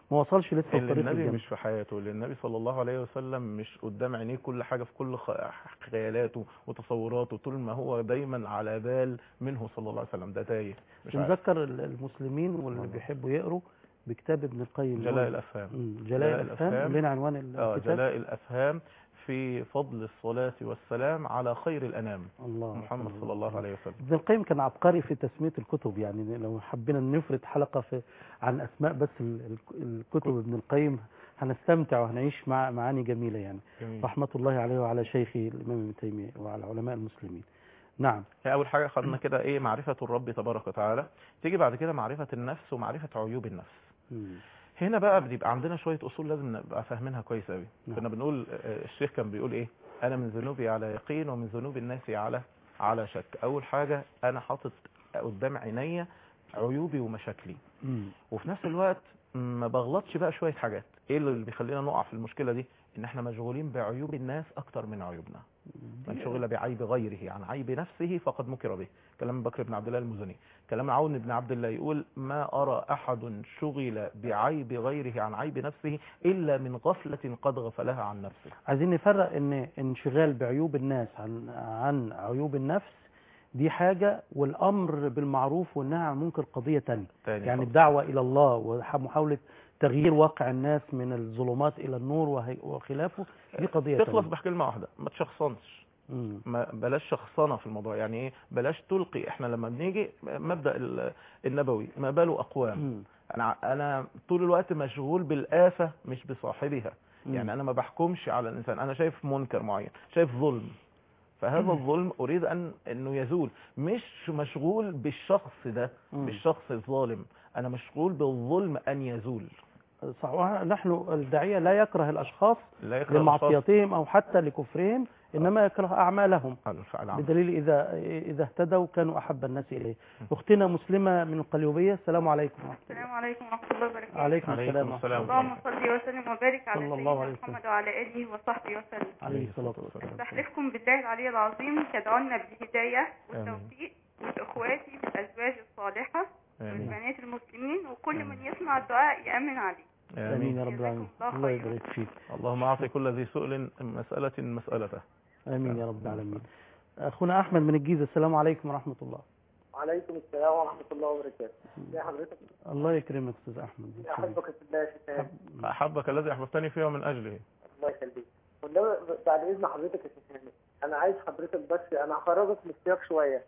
ما وصلش لسه اللي لطريق النبي الجنة مش في حياته اللي النبي صلى الله عليه وسلم مش قدام عينيه كل حاجة في كل خ- خيالاته وتصوراته طول ما هو دايما على بال منه صلى الله عليه وسلم ده تايه مش عارف بنذكر ال- المسلمين واللي والله. بيحبوا يقروا بكتاب ابن القيم جلاء الأفهام مم، جلاء جلاء الافهام الأفهام. لنا عنوان اه الكتاب جلاء الأفهام في فضل الصلاة والسلام على خير الأنام الله محمد صلى الله عليه وسلم ابن القيم كان عبقري في تسمية الكتب يعني لو حبينا نفرد حلقة في عن أسماء بس ال- ال- الكتب ابن القيم هنستمتع وهنعيش مع معاني جميلة يعني جميل. رحمة الله عليه وعلى شيخه الإمام ابن تيمية وعلى علماء المسلمين نعم هي أول حاجة خدنا كده إيه معرفة الرب تبارك وتعالى تيجي بعد كده معرفة النفس ومعرفة عيوب النفس مم. هنا بقى بيبقى عندنا شوية أصول لازم نبقى فاهمينها كويس قوي نعم. كنا بنقول آه، الشيخ كان بيقول إيه أنا من ذنوبي على يقين ومن ذنوب الناس على على شك أول حاجة أنا حاطط قدام عينيا عيوبي ومشاكلي مم. وفي نفس الوقت ما بغلطش بقى شوية حاجات ايه اللي بيخلينا نقع في المشكلة دي ان احنا مشغولين بعيوب الناس اكتر من عيوبنا من شغل بعيب غيره عن عيب نفسه فقد مكر به كلام بكر بن عبد الله المزني كلام عون بن عبد الله يقول ما أرى أحد شغل بعيب غيره عن عيب نفسه إلا من غفلة قد غفلها عن نفسه عايزين نفرق ان انشغال بعيوب الناس عن عن عيوب النفس دي حاجة والأمر بالمعروف والنهي عن المنكر قضية تانية تاني يعني خالص. الدعوة إلى الله ومحاولة تغيير واقع الناس من الظلمات إلى النور وهي- وخلافه دي قضية تخلص تانية بكلمة واحدة ما تشخصنش مم. ما بلاش شخصنة في الموضوع يعني ايه بلاش تلقي احنا لما بنيجي مبدأ ال- النبوي ما باله أقوام مم. انا انا طول الوقت مشغول بالآفة مش بصاحبها مم. يعني انا ما بحكمش على الانسان انا شايف منكر معين شايف ظلم فهذا الظلم اريد ان انه يزول مش مشغول بالشخص ده مم. بالشخص الظالم انا مشغول بالظلم ان يزول صح ونحن الداعية لا يكره الأشخاص لا يكره الأشخاص لمعصيتهم أو حتى لكفرهم إنما يكره أعمالهم على الفعل عام. بدليل إذا إذا اهتدوا كانوا أحب الناس إليه أختنا مسلمة من القليوبية السلام عليكم ورحمة الله السلام عليكم ورحمة الله وبركاته عليكم عليكم السلام السلام. اللهم صل وسلم وبارك على صلى الله عليه سيدنا وسلم. محمد وعلى آله وصحبه وسلم عليه الصلاة والسلام بحلفكم بالله العلي العظيم تدعونا بالهداية والتوفيق لإخواتي بالأزواج الصالحة آمين والبنات المسلمين وكل من يسمع الدعاء يأمن عليه آمين يا آمين رب العالمين جزاكم الله الله خيرا. يبارك فيك اللهم أعطي كل ذي سؤل مسألة مسألته آمين يا رب العالمين أخونا أحمد من الجيزة السلام عليكم ورحمة الله وعليكم السلام ورحمة الله وبركاته يا حضرتك الله يكرمك أستاذ أحمد يا أحبك في الله يا شيخ هاني. أحبك الذي أحببتني فيه من أجله الله يخليك والنبي بعد إذن حضرتك يا شيخ هاني، أنا عايز حضرتك بس أنا هخرجك من السياق شوية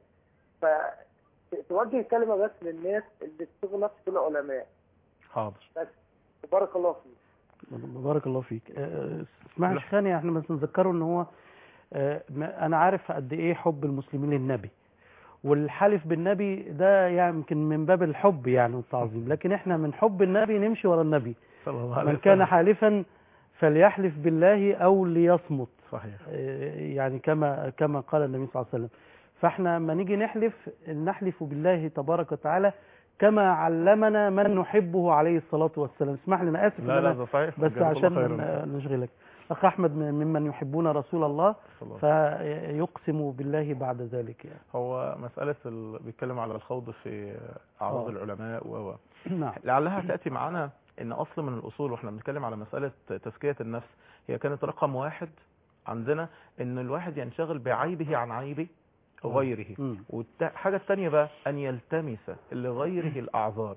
فتوجه كلمة بس للناس اللي بتغلط في العلماء حاضر بس وبارك الله فيك بارك الله فيك آه، اسمح لي يا شيخ هاني احنا بس نذكره ان هو آه، ما- انا عارف قد ايه حب المسلمين للنبي والحلف بالنبي ده يعني يمكن من باب الحب يعني والتعظيم لكن احنا من حب النبي نمشي ورا النبي صلى الله عليه من كان وسلم. حالفا فليحلف بالله او ليصمت صحيح آه، يعني كما كما قال النبي صلى الله عليه وسلم فاحنا لما نيجي نحلف نحلف بالله تبارك وتعالى كما علمنا من نحبه عليه الصلاة والسلام اسمح لي انا اسف لا إن لا أنا ده صحيح بس جزاك الله عشان خيراً. ن- نشغلك اخ احمد من- ممن يحبون رسول الله صلى الله عليه فيقسم بالله بعد ذلك يعني. هو مسألة ال... بيتكلم على الخوض في أعراض آه. العلماء و و. نعم لعلها تأتي معنا إن أصل من الأصول وإحنا بنتكلم على مسألة تزكية النفس هي كانت رقم واحد عندنا إن الواحد ينشغل بعيبه عن عيب غيره مم. والحاجة الثانية بقى أن يلتمس لغيره الأعذار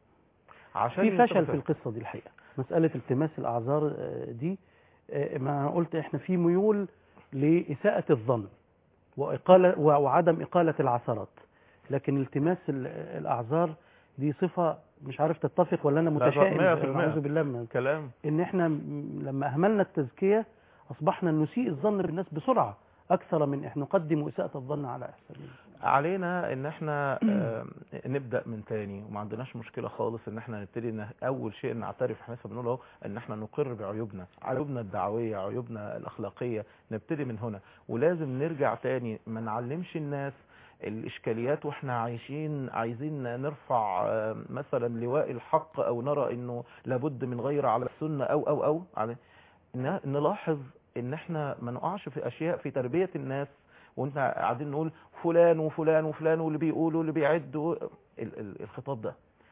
عشان في فشل ينتبه. في القصة دي الحقيقة مسألة التماس الأعذار آه، دي آه، ما أنا قلت احنا في ميول لإساءة الظن وإقالة و- وعدم إقالة العثرات لكن التماس ال- الأعذار دي صفة مش عارف تتفق ولا أنا لا، متشائم مية في المية. أعوذ بالله من كلام ان احنا م- لما اهملنا التزكية اصبحنا نسيء الظن بالناس بسرعة اكثر من احنا نقدم اساءة الظن على احسن علينا ان احنا آه، نبدا من تاني وما عندناش مشكله خالص ان احنا نبتدي ان اول شيء نعترف احنا لسه بنقول اهو ان احنا نقر بعيوبنا عيوبنا الدعويه عيوبنا الاخلاقيه نبتدي من هنا ولازم نرجع تاني ما نعلمش الناس الاشكاليات واحنا عايشين عايزين نرفع آه، مثلا لواء الحق او نرى انه لابد من غير على السنه او او او على ن- نلاحظ ان احنا ما نقعش في اشياء في تربيه الناس وانت قاعدين نقول فلان وفلان وفلان واللي بيقولوا واللي بيعدوا ال- ال- الخطاب ده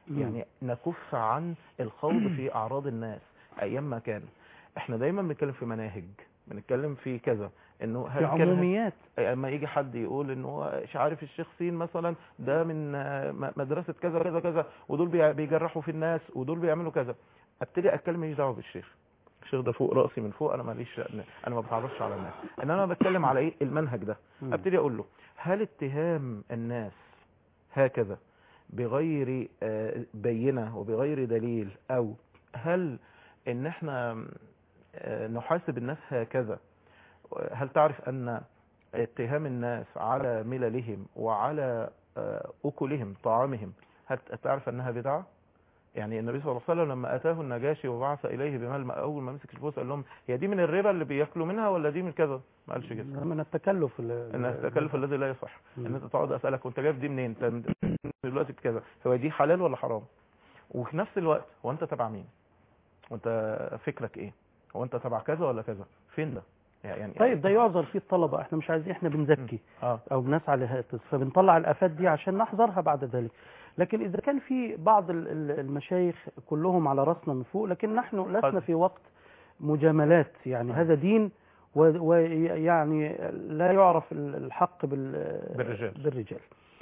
مم. يعني نكف عن الخوض في اعراض الناس ايام ما كان احنا دايما بنتكلم في مناهج بنتكلم في كذا انه في هل كان عموميات اما يجي حد يقول انه هو مش عارف الشيخ سين مثلا ده من آه، م- مدرسه كذا كذا كذا ودول بيع- بيجرحوا في الناس ودول بيعملوا كذا ابتدي اتكلم ماليش دعوه بالشيخ الشيخ ده فوق راسي من فوق انا ماليش شأن. انا ما بتعرفش على الناس انما انا بتكلم على ايه المنهج ده مم. ابتدي اقول له هل اتهام الناس هكذا بغير آه، بينه وبغير دليل او هل ان احنا آه، نحاسب الناس هكذا هل تعرف ان اتهام الناس على مللهم وعلى آه، اكلهم طعامهم هل تعرف انها بدعه يعني النبي صلى الله عليه وسلم لما اتاه النجاشي وبعث اليه بمال اول ما مسك الفلوس قال لهم هي دي من الربا اللي بياكلوا منها ولا دي من كذا ما قالش كده من التكلف ال- ان التكلف الذي لا يصح مم. ان انت تقعد اسالك وانت جايب دي منين انت من- دلوقتي كذا هو دي حلال ولا حرام وفي نفس الوقت هو انت تبع مين وانت فكرك ايه هو انت تبع كذا ولا كذا فين ده يعني طيب ده يعذر فيه الطلبة احنا مش عايزين احنا بنزكي اه او بنسعى لهاتف فبنطلع الافات دي عشان نحذرها بعد ذلك لكن اذا كان في بعض ال- ال- المشايخ كلهم على راسنا من فوق لكن نحن لسنا قد. في وقت مجاملات يعني هذا دين ويعني لا يعرف ال- الحق بال- بالرجال. بالرجال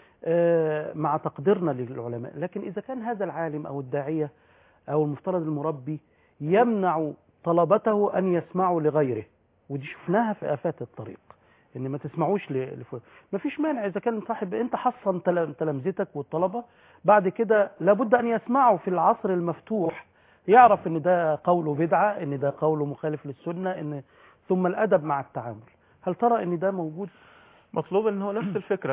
آه، مع تقديرنا للعلماء لكن اذا كان هذا العالم او الداعية او المفترض المربي يمنع طلبته ان يسمعوا لغيره ودي شفناها في افات الطريق ان ما تسمعوش ل- لفلان ما فيش مانع اذا كان صاحب انت حصن تل- تلامذتك والطلبه بعد كده لابد ان يسمعوا في العصر المفتوح يعرف ان ده قوله بدعه ان ده قوله مخالف للسنه ان ثم الادب مع التعامل هل ترى ان ده موجود مطلوب ان هو نفس الفكرة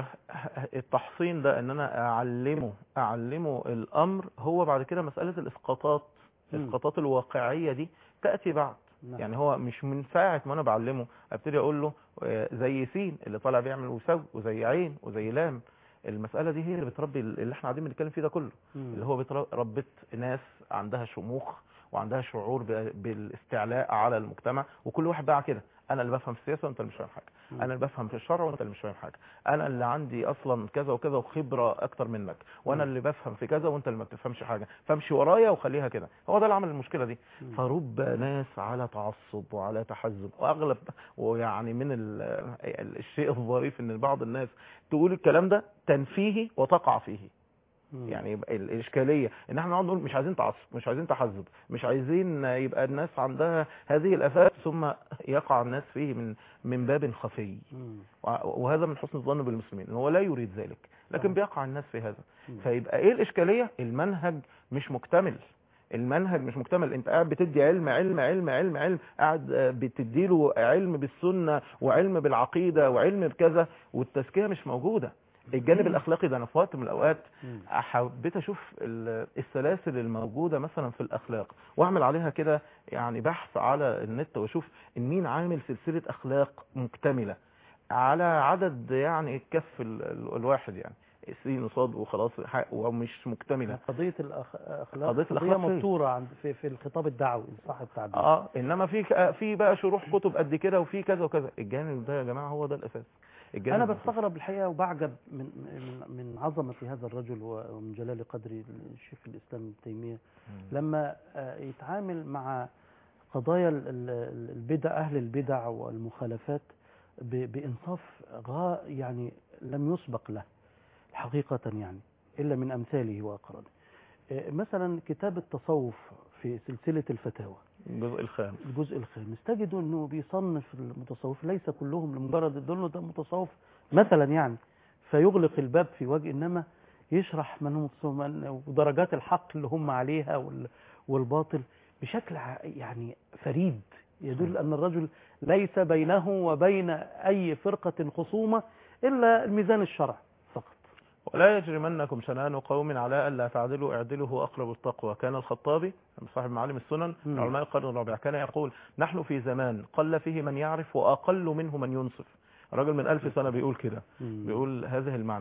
التحصين ده ان انا اعلمه اعلمه الامر هو بعد كده مسألة الاسقاطات مم. الاسقاطات الواقعية دي تأتي بعد نعم. يعني هو مش من ساعة ما انا بعلمه ابتدي اقول له آه، زي سين اللي طالع بيعمل وسوي وزي عين وزي لام المسألة دي هي اللي بتربي اللي احنا قاعدين بنتكلم فيه ده كله مم. اللي هو بتر- ربت ناس عندها شموخ وعندها شعور ب- بالاستعلاء على المجتمع وكل واحد بقى كده انا اللي بفهم في السياسه وانت اللي مش فاهم حاجه مم. انا اللي بفهم في الشرع وانت اللي مش فاهم حاجه انا اللي عندي اصلا كذا وكذا وخبره اكتر منك وانا مم. اللي بفهم في كذا وانت اللي ما بتفهمش حاجه فامشي ورايا وخليها كده هو ده اللي عمل المشكله دي مم. فرب ناس على تعصب وعلى تحزب واغلب ويعني من ال- ال- الشيء الظريف ان بعض الناس تقول الكلام ده تنفيهي وتقع فيه مم. يعني يبقى الاشكاليه ان احنا نقعد نقول مش عايزين تعصب مش عايزين تحزب مش عايزين يبقى الناس عندها هذه الافات ثم يقع الناس فيه من من باب خفي مم. وهذا من حسن الظن بالمسلمين ان هو لا يريد ذلك لكن صحيح. بيقع الناس في هذا مم. فيبقى ايه الاشكاليه المنهج مش مكتمل المنهج مش مكتمل انت قاعد بتدي علم علم علم علم علم قاعد آه، بتديله علم بالسنه وعلم بالعقيده وعلم بكذا والتزكيه مش موجوده الجانب الاخلاقي ده انا في وقت من الاوقات مم. حبيت اشوف ال- السلاسل الموجوده مثلا في الاخلاق واعمل عليها كده يعني بحث على النت واشوف إن مين عامل سلسله اخلاق مكتمله على عدد يعني كف ال- ال- الواحد يعني سين وصاد وخلاص ح- ومش مكتمله قضية الأخلاق قضية قضية الأخلاق فين؟ مبتورة عند في, في الخطاب الدعوي إن صح التعبير اه انما في ك- في بقى شروح كتب قد كده وفي كذا وكذا الجانب ده يا جماعه هو ده الاساس الجانب أنا الأساسي. بستغرب الحقيقة وبعجب من من من عظمة هذا الرجل ومن جلال قدر الشيخ الإسلام ابن تيمية لما آه، يتعامل مع قضايا ال- ال- البدع أهل البدع والمخالفات ب- بإنصاف غا يعني لم يسبق له حقيقة يعني إلا من أمثاله وأقرانه آه، مثلا كتاب التصوف في سلسلة الفتاوى الجزء الخامس الجزء الخامس تجد انه بيصنف المتصوف ليس كلهم لمجرد دول ده متصوف مثلا يعني فيغلق الباب في وجه انما يشرح من هم متصوف من- ودرجات الحق اللي هم عليها وال- والباطل بشكل ع- يعني فريد يدل ان الرجل ليس بينه وبين اي فرقة خصومة الا الميزان الشرع فقط ولا يجرمنكم شنآن قوم على ألا تعدلوا اعدلوا هو أقرب التقوى كان الخطابي صاحب معالم السنن مم. من علماء القرن الرابع كان يقول نحن في زمان قل فيه من يعرف وأقل منه من ينصف رجل من ألف سنة بيقول كده مم. بيقول هذه المعنى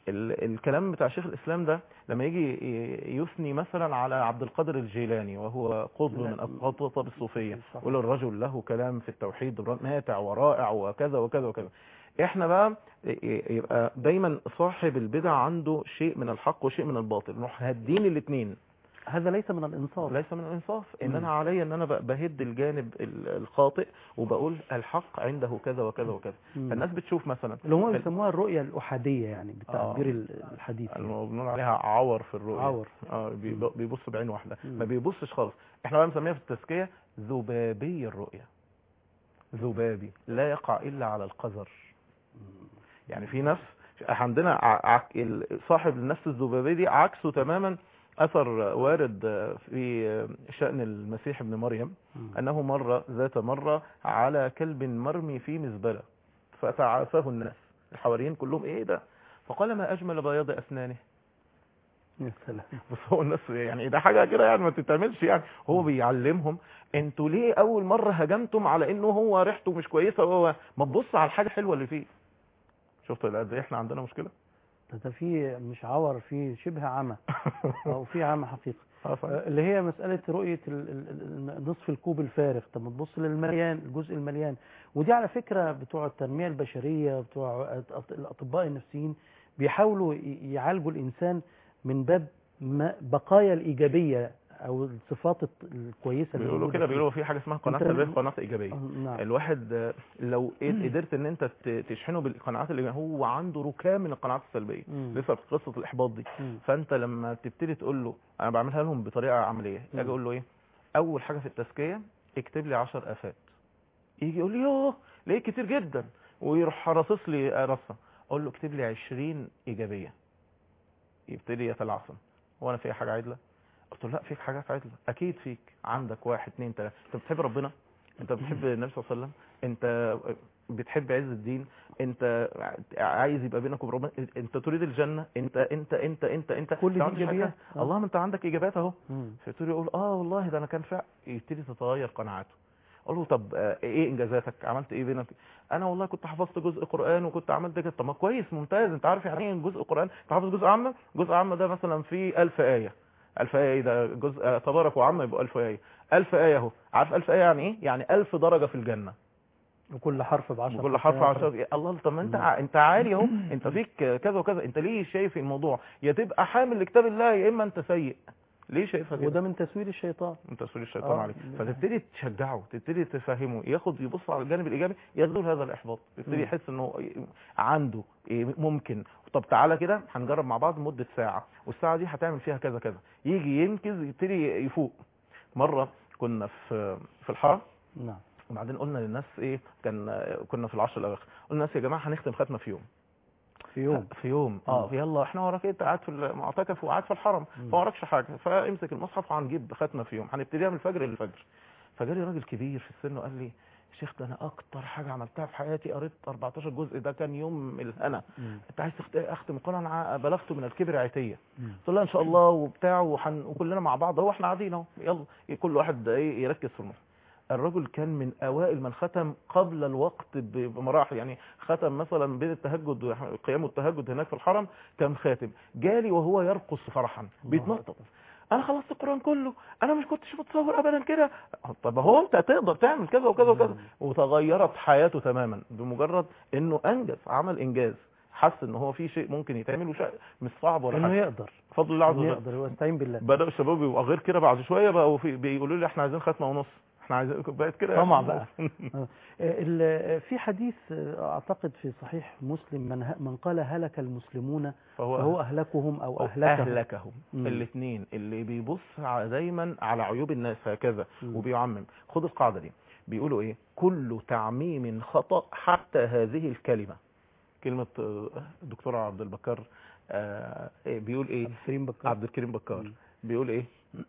ال- الكلام بتاع شيخ الاسلام ده لما يجي ي- يثني مثلا على عبد القادر الجيلاني وهو قطب لا. من اقطاب الصوفيه صح. يقول الرجل له كلام في التوحيد ماتع ورائع وكذا وكذا وكذا احنا بقى ي- يبقى دايما صاحب البدع عنده شيء من الحق وشيء من الباطل نروح هادين الاثنين هذا ليس من الانصاف ليس من الانصاف ان مم. انا علي ان انا ب- بهد الجانب ال- الخاطئ وبقول الحق عنده كذا وكذا وكذا مم. فالناس بتشوف مثلا اللي هم ال- بيسموها الرؤيه الاحاديه يعني بالتعبير آه. ال- الحديث يعني. الم- بنقول عليها عور في الرؤيه عور. اه بي- مم. بيبص بعين واحده مم. ما بيبصش خالص احنا بقى بنسميها في التزكيه ذبابي الرؤيه ذبابي لا يقع الا على القذر يعني في نفس عندنا ع- ع- ال- صاحب النفس الذبابيه دي عكسه تماما اثر وارد في شان المسيح ابن مريم مم. انه مر ذات مره على كلب مرمي في مزبله فتعافاه الناس الحواريين كلهم ايه ده فقال ما اجمل بياض اسنانه يا سلام بس هو الناس يعني ده حاجه كده يعني ما تتعملش يعني هو بيعلمهم انتوا ليه اول مره هجمتم على انه هو ريحته مش كويسه وهو ما تبص على الحاجه الحلوه اللي فيه شفتوا قد ايه احنا عندنا مشكله ده ده في مش عور في شبه عمى او في عمى حقيقي اه فعلا. آه، اللي هي مسألة رؤية ال- ال- ال- نصف الكوب الفارغ طب ما تبص للمليان الجزء المليان ودي على فكرة بتوع التنمية البشرية بتوع أط- الأطباء النفسيين بيحاولوا ي- يعالجوا الإنسان من باب ما بقايا الإيجابية أو الصفات الط- الكويسة اللي بيقولوا موجودة كده فيه. بيقولوا في حاجه اسمها قناه أنت- سلبيه قناه ايجابيه آه، نعم الواحد آه، لو إيه- قدرت ان انت ت- تشحنه بالقناعات اللي هو عنده ركام من القناعات السلبيه مم. لسه في قصه الاحباط دي مم. فانت لما تبتدي تقول له انا بعملها لهم بطريقه عمليه مم. اجي اقول له ايه اول حاجه في التزكيه اكتب لي 10 افات يجي يقول لي يوه ليه كتير جدا ويروح راصص لي رصه اقول له اكتب لي 20 ايجابيه يبتدي يتلعثم هو انا في حاجه عدله قلت له لا فيك حاجات عدله اكيد فيك عندك واحد اتنين تلاته انت بتحب ربنا انت بتحب النبي صلى الله عليه وسلم انت بتحب عز الدين انت عايز يبقى بينك وبين ربنا انت تريد الجنه انت انت انت انت انت كل انت دي ما عندكش حاجة. إيجابيات. آه. اللهم انت عندك ايجابيات اهو مم. فيبتدي يقول اه والله ده انا كان فعلا يبتدي تتغير قناعاته اقول له طب آه، ايه انجازاتك عملت ايه بينك انا والله كنت حفظت جزء قران وكنت عملت كده طب ما كويس ممتاز انت عارف يعني ايه جزء قران انت حافظ جزء عامه جزء عامه ده مثلا فيه 1000 ايه 1000 ايه ايه ده جزء آه، تبارك وعامه يبقى 1000 ايه 1000 ايه اهو عارف 1000 ايه يعني ايه يعني 1000 درجه في الجنه وكل حرف بعشر وكل حرف حسنات. عشرة الله طب ما انت ع- انت عالي اهو انت فيك كذا وكذا انت ليه شايف الموضوع يا تبقى حامل لكتاب الله يا اما انت سيء ليه شايفها كده وده من تسويل الشيطان من تسويل الشيطان آه. عليك فتبتدي تشجعه تبتدي تفهمه ياخد يبص على الجانب الايجابي يزول هذا الاحباط يبتدي مم. يحس انه عنده إيه ممكن طب تعالى كده هنجرب مع بعض مده ساعه والساعه دي هتعمل فيها كذا كذا يجي ينكز يبتدي يفوق مره كنا في في الحرم نعم وبعدين قلنا للناس ايه كان كنا في العشر الاواخر قلنا للناس يا جماعه هنختم ختمه في يوم في يوم في يوم اه يلا احنا وراك إيه؟ انت قاعد في المعتكف وقاعد في الحرم مم. فما وراكش حاجه فامسك المصحف وهنجيب ختمه في يوم هنبتديها من الفجر للفجر فجالي راجل كبير في السن وقال لي شيخ ده انا اكتر حاجه عملتها في حياتي قريت 14 جزء ده كان يوم الهنا مم. انت عايز تخت- اختم القران أنا بلغت من الكبر عتيه مم. قلت له ان شاء الله وبتاع وحن وكلنا مع بعض اهو احنا قاعدين اهو يلا كل واحد ايه يركز في المصحف الرجل كان من اوائل من ختم قبل الوقت ب- بمراحل يعني ختم مثلا بين التهجد وقيام التهجد هناك في الحرم كان خاتم جالي وهو يرقص فرحا بيتنطط انا خلصت القران كله انا مش كنتش متصور ابدا كده طب هو انت تقدر تعمل كذا وكذا وكذا وتغيرت حياته تماما بمجرد انه انجز عمل انجاز حس ان هو في شيء ممكن يتعمل وشيء مش صعب ولا انه حاجه يقدر بفضل الله عز انه وجل يقدر واستعين بالله بدأوا الشباب يبقوا غير كده بعد شويه بقوا في بيقولوا لي احنا عايزين ختمه ونص احنا عايزين بقت كده طمع بقى. آه، ال- في حديث آه، اعتقد في صحيح مسلم من ه- من قال هلك المسلمون فهو فهو اهلكهم او أو اهلكهم اهلكهم مم. الاثنين اللي بيبص على دايما على عيوب الناس هكذا مم. وبيعمم خد القاعده دي بيقولوا ايه كل تعميم خطا حتى هذه الكلمه كلمه آه، الدكتور عبد البكار آه، إيه بيقول ايه عبد الكريم بكر عبد الكريم بكار مم. بيقول ايه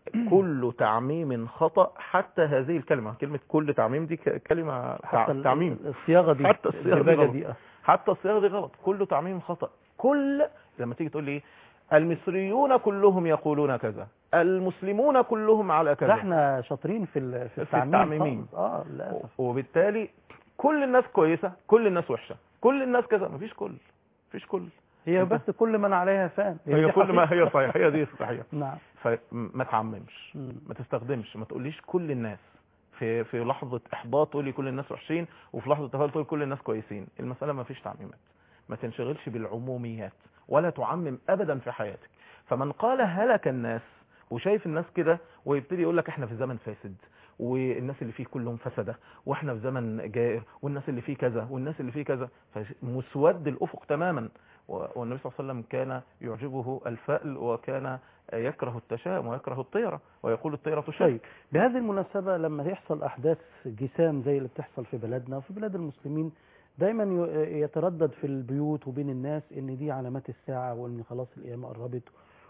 كل تعميم خطأ حتى هذه الكلمة كلمة كل تعميم دي ك- كلمة تع- حتى ال- تعميم الصياغه دي حتى الصياغة دي الدباجة غلط. دي آه. حتى الصياغة دي غلط كل تعميم خطأ كل لما تيجي تقول لي ايه المصريون كلهم يقولون كذا المسلمون كلهم على ده كذا احنا شاطرين في ال- في في التعميم التعميمين. خالص. اه للاسف وبالتالي كل الناس كويسة كل الناس وحشة كل الناس كذا مفيش كل مفيش كل هي أنت- بس كل من عليها فان هي دي كل ما حقيقة. هي صحيح هي دي صحيح نعم فما تعممش مم. ما تستخدمش ما تقوليش كل الناس في في لحظه احباط تقولي كل الناس وحشين وفي لحظه تفاؤل تقول كل الناس كويسين المساله ما فيش تعميمات ما تنشغلش بالعموميات ولا تعمم ابدا في حياتك فمن قال هلك الناس وشايف الناس كده ويبتدي يقول لك احنا في زمن فاسد والناس اللي فيه كلهم فسده واحنا في زمن جائر والناس اللي فيه كذا والناس اللي فيه كذا فمسود الافق تماما و- والنبي صلى الله عليه وسلم كان يعجبه الفأل وكان يكره التشاؤم ويكره الطيرة ويقول الطيرة شيء طيب بهذه المناسبة لما يحصل أحداث جسام زي اللي بتحصل في بلدنا وفي بلاد المسلمين دايما ي- يتردد في البيوت وبين الناس ان دي علامات الساعة وان خلاص القيامة قربت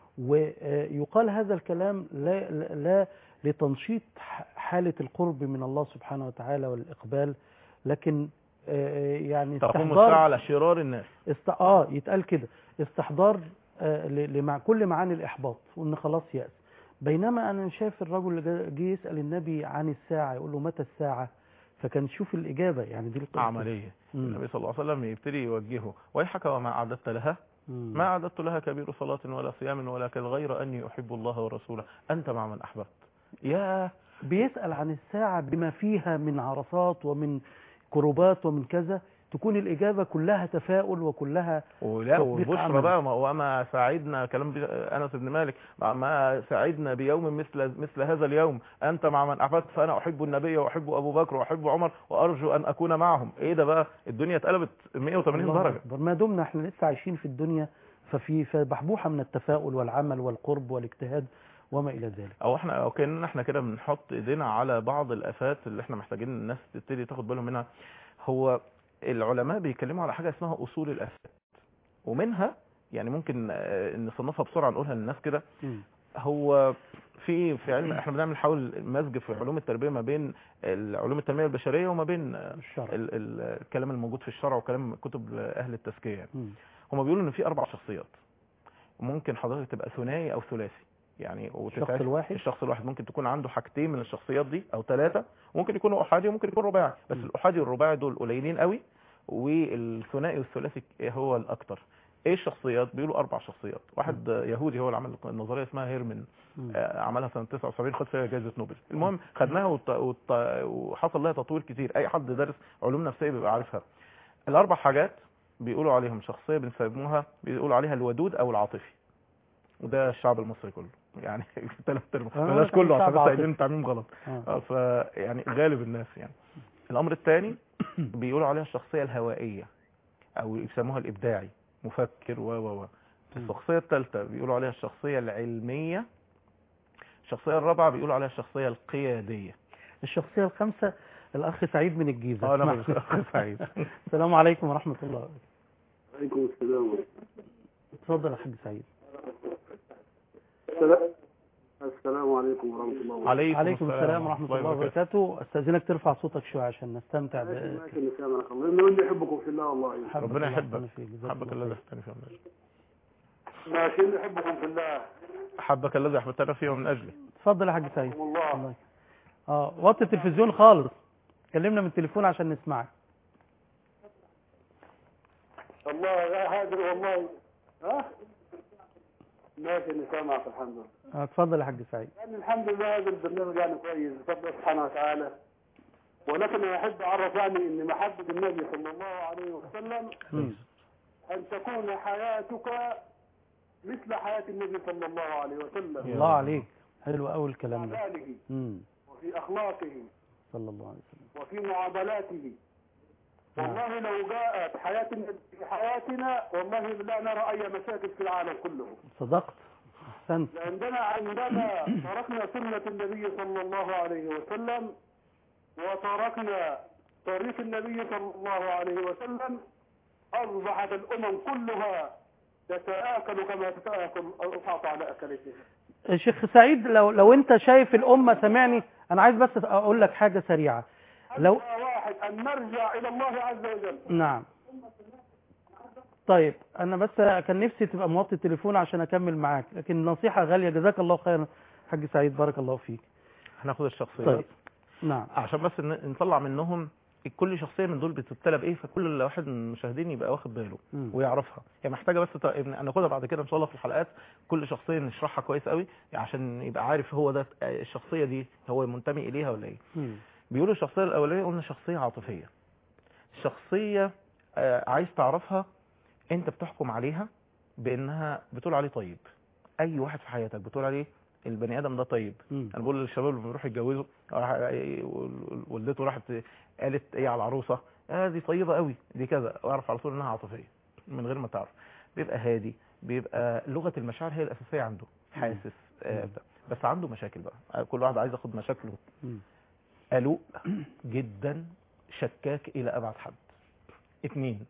ويقال هذا الكلام لا, لا لتنشيط ح- حالة القرب من الله سبحانه وتعالى والإقبال لكن آه، يعني تقوم استحضار الساعة على شرار الناس است... اه يتقال كده استحضار آه ل- لمع كل معاني الإحباط وإن خلاص يأس بينما أنا شايف الرجل اللي جا- جه يسأل النبي عن الساعة يقول له متى الساعة فكان شوف الإجابة يعني دي القصة. عملية مم. النبي صلى الله عليه وسلم يبتدي يوجهه ويحك وما أعددت لها مم. ما أعددت لها كبير صلاة ولا صيام ولا كذا غير أني أحب الله ورسوله أنت مع من أحببت يا بيسأل عن الساعة بما فيها من عرصات ومن كروبات ومن كذا تكون الإجابة كلها تفاؤل وكلها ولا تطبيق والبشرى عملي. بقى ما- وما سعدنا كلام بي- انس بن مالك ما- ما سعدنا بيوم مثل مثل هذا اليوم انت مع من احببت فانا احب النبي واحب ابو بكر واحب عمر وارجو ان اكون معهم ايه ده بقى الدنيا اتقلبت 180 الله درجه أكبر. ما دمنا احنا لسه عايشين في الدنيا ففي فبحبوحة من التفاؤل والعمل والقرب والاجتهاد وما إلى ذلك او احنا او كاننا احنا كده بنحط ايدينا على بعض الافات اللي احنا محتاجين الناس تبتدي تاخد بالهم منها هو العلماء بيتكلموا على حاجه اسمها اصول الافات ومنها يعني ممكن آه، نصنفها بسرعه نقولها للناس كده مم. هو في في علم احنا بنعمل نحاول مزج في علوم التربيه ما بين علوم التنميه البشريه وما بين آه، الشرع ال- ال- الكلام الموجود في الشرع وكلام كتب اهل التزكيه يعني مم. هم بيقولوا ان في اربع شخصيات ممكن حضرتك تبقى ثنائي او ثلاثي يعني الشخص وتتعيش- الواحد الشخص الواحد ممكن تكون عنده حاجتين من الشخصيات دي او ثلاثه ممكن يكونوا احادي وممكن يكون رباعي بس م. الاحادي والرباعي دول قليلين قوي والثنائي والثلاثي هو الاكتر ايه الشخصيات بيقولوا اربع شخصيات واحد يهودي هو اللي عمل النظريه اسمها هيرمن مم. آه، عملها سنه 79 خد فيها جائزه نوبل المهم خدناها وط- وط- وحصل لها تطوير كتير اي حد دارس علوم نفسيه بيبقى عارفها الاربع حاجات بيقولوا عليهم شخصيه بنسموها بيقولوا عليها الودود او العاطفي وده الشعب المصري كله يعني ثلاث ارباع آه، بلاش كله عشان شعب بس عاطفي. قايلين تعميم غلط آه. اه ف يعني غالب الناس يعني الامر الثاني بيقولوا عليها الشخصيه الهوائيه او يسموها الابداعي مفكر و و و الشخصيه الثالثه بيقولوا عليها الشخصيه العلميه الشخصيه الرابعه بيقولوا عليها الشخصيه القياديه الشخصية الخامسة الأخ سعيد من الجيزة اه انا اسمح. أخ سعيد السلام عليكم ورحمة الله عليكم السلام اتفضل يا حاج سعيد السلام السلام عليكم ورحمة الله وبركاته عليكم, عليكم السلام ورحمة الله وبركاته استاذنك ترفع صوتك شوية عشان نستمتع ماشي ب- ماشي نسامحك الله إنه اللي يحبكم في الله والله حبك ربنا الله يحبك. يحفظنا فيك. جزاك حبك الله الذي خير. احبتني فيه من اجلي ماشي اللي يحبكم في الله حبك الذي احببتني فيه من اجلي اتفضل يا حاج سعيد الله الله يك- اه وطي التلفزيون خالص كلمنا من التليفون عشان نسمعك الله يا هادر والله ها ماشي نسامحك الحمد لله آه، اتفضل يا حاج سعيد يعني الحمد لله هذا البرنامج يعني كويس بفضل سبحانه وتعالى ولكن انا احب اعرف يعني ان محبه النبي صلى الله عليه وسلم مم. ان تكون حياتك مثل حياه النبي صلى الله عليه وسلم الله عليك حلو قوي في الكلام ده اعماله مم. وفي اخلاقه صلى الله عليه وسلم وفي معاملاته نعم. والله لو جاءت حياه النبي في حياتنا والله لا نرى اي مشاكل في العالم كله صدقت احسنت عندما عندما تركنا سنة النبي صلى الله عليه وسلم وتركنا طريق النبي صلى الله عليه وسلم أصبحت الأمم كلها تتآكل كما تتآكل القطع على أكلتها شيخ سعيد لو لو انت شايف الامه سامعني انا عايز بس اقول لك حاجه سريعه لو أدنى واحد أن نرجع إلى الله عز وجل نعم طيب انا بس كان نفسي تبقى موطي التليفون عشان اكمل معاك لكن نصيحه غاليه جزاك الله خيرا حاج سعيد بارك الله فيك هناخد الشخصيات طيب نعم عشان بس ن- نطلع منهم كل شخصيه من دول بتبتلى بايه فكل واحد من المشاهدين يبقى واخد باله مم. ويعرفها هي محتاجه بس ت- ناخدها بعد كده ان شاء الله في الحلقات كل شخصيه نشرحها كويس قوي عشان يبقى عارف هو ده الشخصيه دي هو منتمي اليها ولا ايه مم. بيقولوا الشخصيه الاولانيه قلنا شخصيه عاطفيه شخصيه آه، عايز تعرفها انت بتحكم عليها بانها بتقول عليه طيب اي واحد في حياتك بتقول عليه البني ادم ده طيب مم. انا بقول للشباب لما بيروحوا يتجوزوا راح- والدته راحت قالت ايه على العروسه اه دي طيبه قوي دي كذا واعرف على طول انها عاطفيه من غير ما تعرف بيبقى هادي بيبقى لغه المشاعر هي الاساسيه عنده حاسس آه بتاع. بس عنده مشاكل بقى آه، كل واحد عايز ياخد مشاكله مم. قلوق جدا شكاك الى ابعد حد اتنين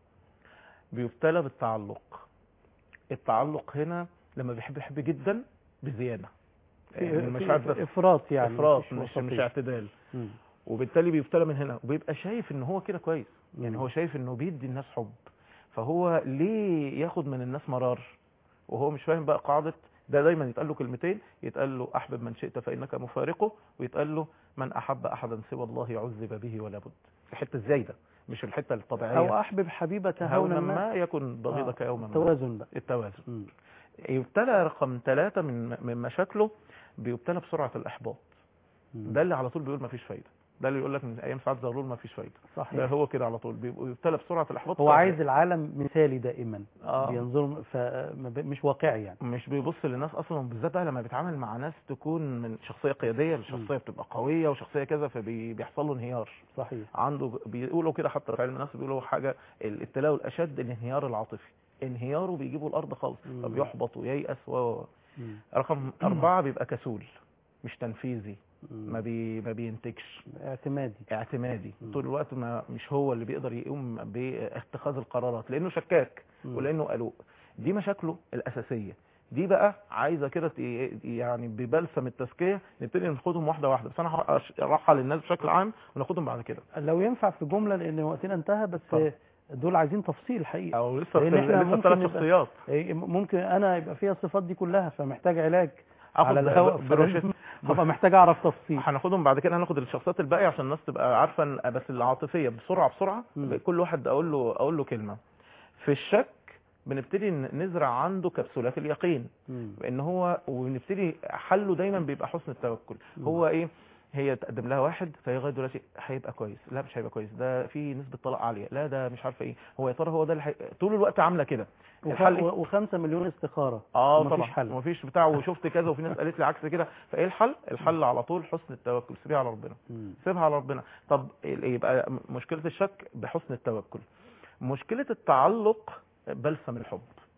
بيبتلى بالتعلق التعلق هنا لما بيحب يحب جدا بزياده في- يعني في- المشاعر بس افراط يعني افراط مفيش مش وسطية. مش اعتدال مم. وبالتالي بيبتلى من هنا وبيبقى شايف ان هو كده كويس يعني مم. هو شايف انه بيدي الناس حب فهو ليه ياخد من الناس مرار وهو مش فاهم بقى قاعدة ده دايما يتقال له كلمتين يتقال له احبب من شئت فانك مفارقه ويتقال له من احب احدا سوى الله عذب به ولا بد الحته الزايده مش الحته الطبيعيه او احبب حبيبك هونا هونا ما ما يكن بغيضك يوما ما توازن بقى التوازن مم. يبتلى رقم ثلاثة من من مشاكله بيبتلى بسرعة الإحباط مم. ده اللي على طول بيقول ما فيش فايدة ده اللي يقول لك من أيام سعد زغلول ما فيش فايدة ده صحيح هو كده على طول بيبقى- بيبتلى بسرعة الإحباط هو ف- عايز العالم مثالي دائما آه. بينظر فمش واقعي يعني مش بيبص للناس اصلا بالذات بقى لما بيتعامل مع ناس تكون من شخصيه قياديه لشخصيه بتبقى قويه وشخصيه كذا فبيحصل له انهيار صحيح عنده بيقولوا كده حتى في علم النفس بيقولوا حاجه الابتلاء الاشد الانهيار العاطفي انهياره بيجيبه الارض خالص مم. فبيحبط وييأس و مم. رقم أربعة بيبقى كسول مش تنفيذي مم. ما بي ما بينتجش اعتمادي اعتمادي مم. طول الوقت ما مش هو اللي بيقدر يقوم باتخاذ القرارات لانه شكاك مم. ولانه قلق دي مشاكله الاساسيه دي بقى عايزه كده ت- يعني ببلسم التزكيه نبتدي ناخدهم واحده واحده بس انا هشرحها للناس بشكل عام وناخدهم بعد كده لو ينفع في جمله لان وقتنا انتهى بس طبعا. دول عايزين تفصيل حقيقي او لسه لأن إحنا لسه ممكن ثلاث نبقى- شخصيات إيه، ممكن انا يبقى فيها الصفات دي كلها فمحتاج علاج آخد على الهواء ب- بروشته. فلازم هبقى محتاج اعرف تفصيل هناخدهم بعد كده هناخد الشخصيات الباقيه عشان الناس تبقى عارفه إن- بس العاطفيه بسرعه بسرعه مم. كل واحد اقول له اقول له كلمه في الشك بنبتدي ن- نزرع عنده كبسولات اليقين مم. ان هو ونبتدي حله دايما بيبقى حسن التوكل مم. هو ايه هي تقدم لها واحد فهي لغايه دلوقتي هيبقى كويس لا مش هيبقى كويس ده في نسبه طلاق عاليه لا ده مش عارفه ايه هو يا ترى هو ده اللي حي... طول الوقت عامله كده الحل إيه؟ وخ- وخمسة مليون استخارة اه ومفيش طبعا حل. مفيش بتاع وشفت كذا وفي ناس قالت لي عكس كده فايه الحل الحل على طول حسن التوكل سيبيها على ربنا مم. سيبها على ربنا طب يبقى مشكلة الشك بحسن التوكل مشكلة التعلق بلسم الحب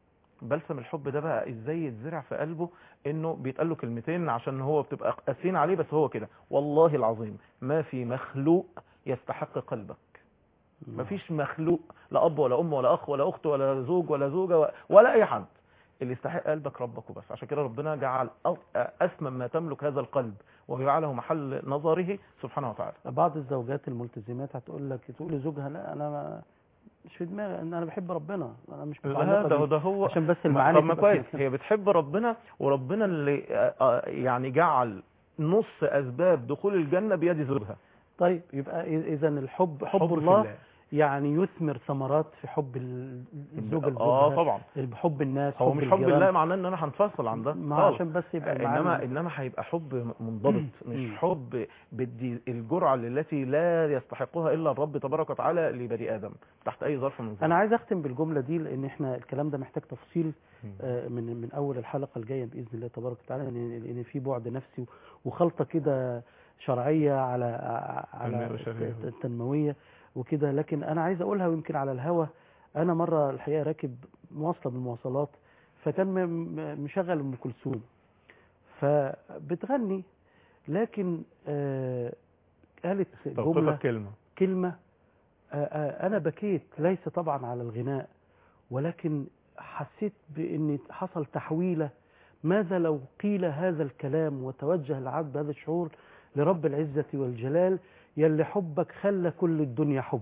بلسم الحب ده بقى ازاي يتزرع في قلبه انه بيتقال له كلمتين عشان هو بتبقى قاسين عليه بس هو كده والله العظيم ما في مخلوق يستحق قلبك مم. مفيش مخلوق لا اب ولا ام ولا اخ ولا اخت ولا زوج ولا زوجه و- ولا اي حد اللي يستحق قلبك ربك وبس عشان كده ربنا جعل أ- اسمى ما تملك هذا القلب وجعله محل نظره سبحانه وتعالى بعض الزوجات الملتزمات هتقول لك تقول لزوجها لا انا ما مش في دماغي ان انا بحب ربنا انا مش لا متعلقة ده بيه. ده هو عشان بس ما- المعاني طب ما تبقى كويس فيها. هي بتحب ربنا وربنا اللي آه، آه، يعني جعل نص اسباب دخول الجنه بيد زوجها طيب يبقى اذا الحب حب, في الله يعني يثمر ثمرات في حب ال- الزوج اه لزوجها طبعا بحب الناس هو مش حب الجيران. الله معناه ان انا هنفصل عن ده ما خالص. عشان بس يبقى انما المعاني انما هيبقى حب منضبط مم. مش حب بدي الجرعه التي لا يستحقها الا الرب تبارك وتعالى لبني ادم تحت اي ظرف من الظروف انا عايز اختم بالجمله دي لان احنا الكلام ده محتاج تفصيل مم. آه، من من اول الحلقه الجايه باذن الله تبارك وتعالى لان لان في بعد نفسي وخلطه كده شرعيه على على تنمية بشرية. الت- التنمويه وكده لكن انا عايز اقولها ويمكن على الهوا انا مره الحقيقه راكب مواصله من المواصلات فكان م- م- مشغل ام كلثوم فبتغني لكن آه، قالت جمله توقفك كلمه كلمة آه، آه، أنا بكيت ليس طبعا على الغناء ولكن حسيت بأن حصل تحويلة ماذا لو قيل هذا الكلام وتوجه العبد بهذا الشعور لرب العزة والجلال يلي حبك خلى كل الدنيا حب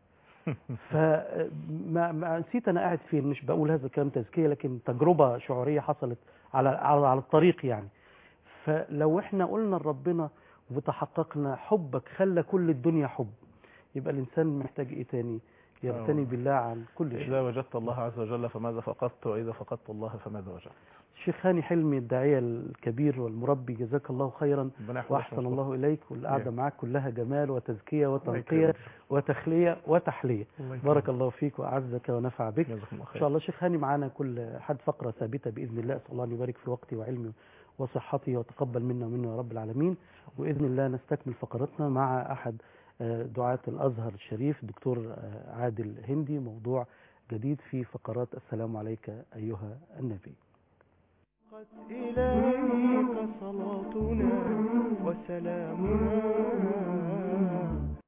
فما ما نسيت أنا قاعد فين مش بقول هذا الكلام تزكية لكن تجربة شعورية حصلت على على على الطريق يعني فلو احنا قلنا لربنا وتحققنا حبك خلى كل الدنيا حب يبقى الإنسان محتاج إيه تاني يغتني آه. بالله عن كل شيء إذا وجدت الله عز وجل فماذا فقدت وإذا فقدت الله فماذا وجدت الشيخ هاني حلمي الداعية الكبير والمربي جزاك الله خيرا ربنا يحفظك وأحسن ويحفظك. الله إليك والقعدة نعم. معاك كلها جمال وتزكية الله وتنقية يكرمك. وتخلية وتحلية الله يكرمك. بارك الله فيك وأعزك ونفع بك جزاكم الله إن خير شاء الله شيخ هاني معانا كل حد فقرة ثابتة بإذن الله أسأل الله أن يبارك في وقتي وعلمي وصحتي وتقبل منا ومنه يا رب العالمين وإذن الله نستكمل فقرتنا مع أحد آه، دعاة الأزهر الشريف دكتور آه، عادل هندي موضوع جديد في فقرات السلام عليك أيها النبي قد إليك صلاتنا وسلامنا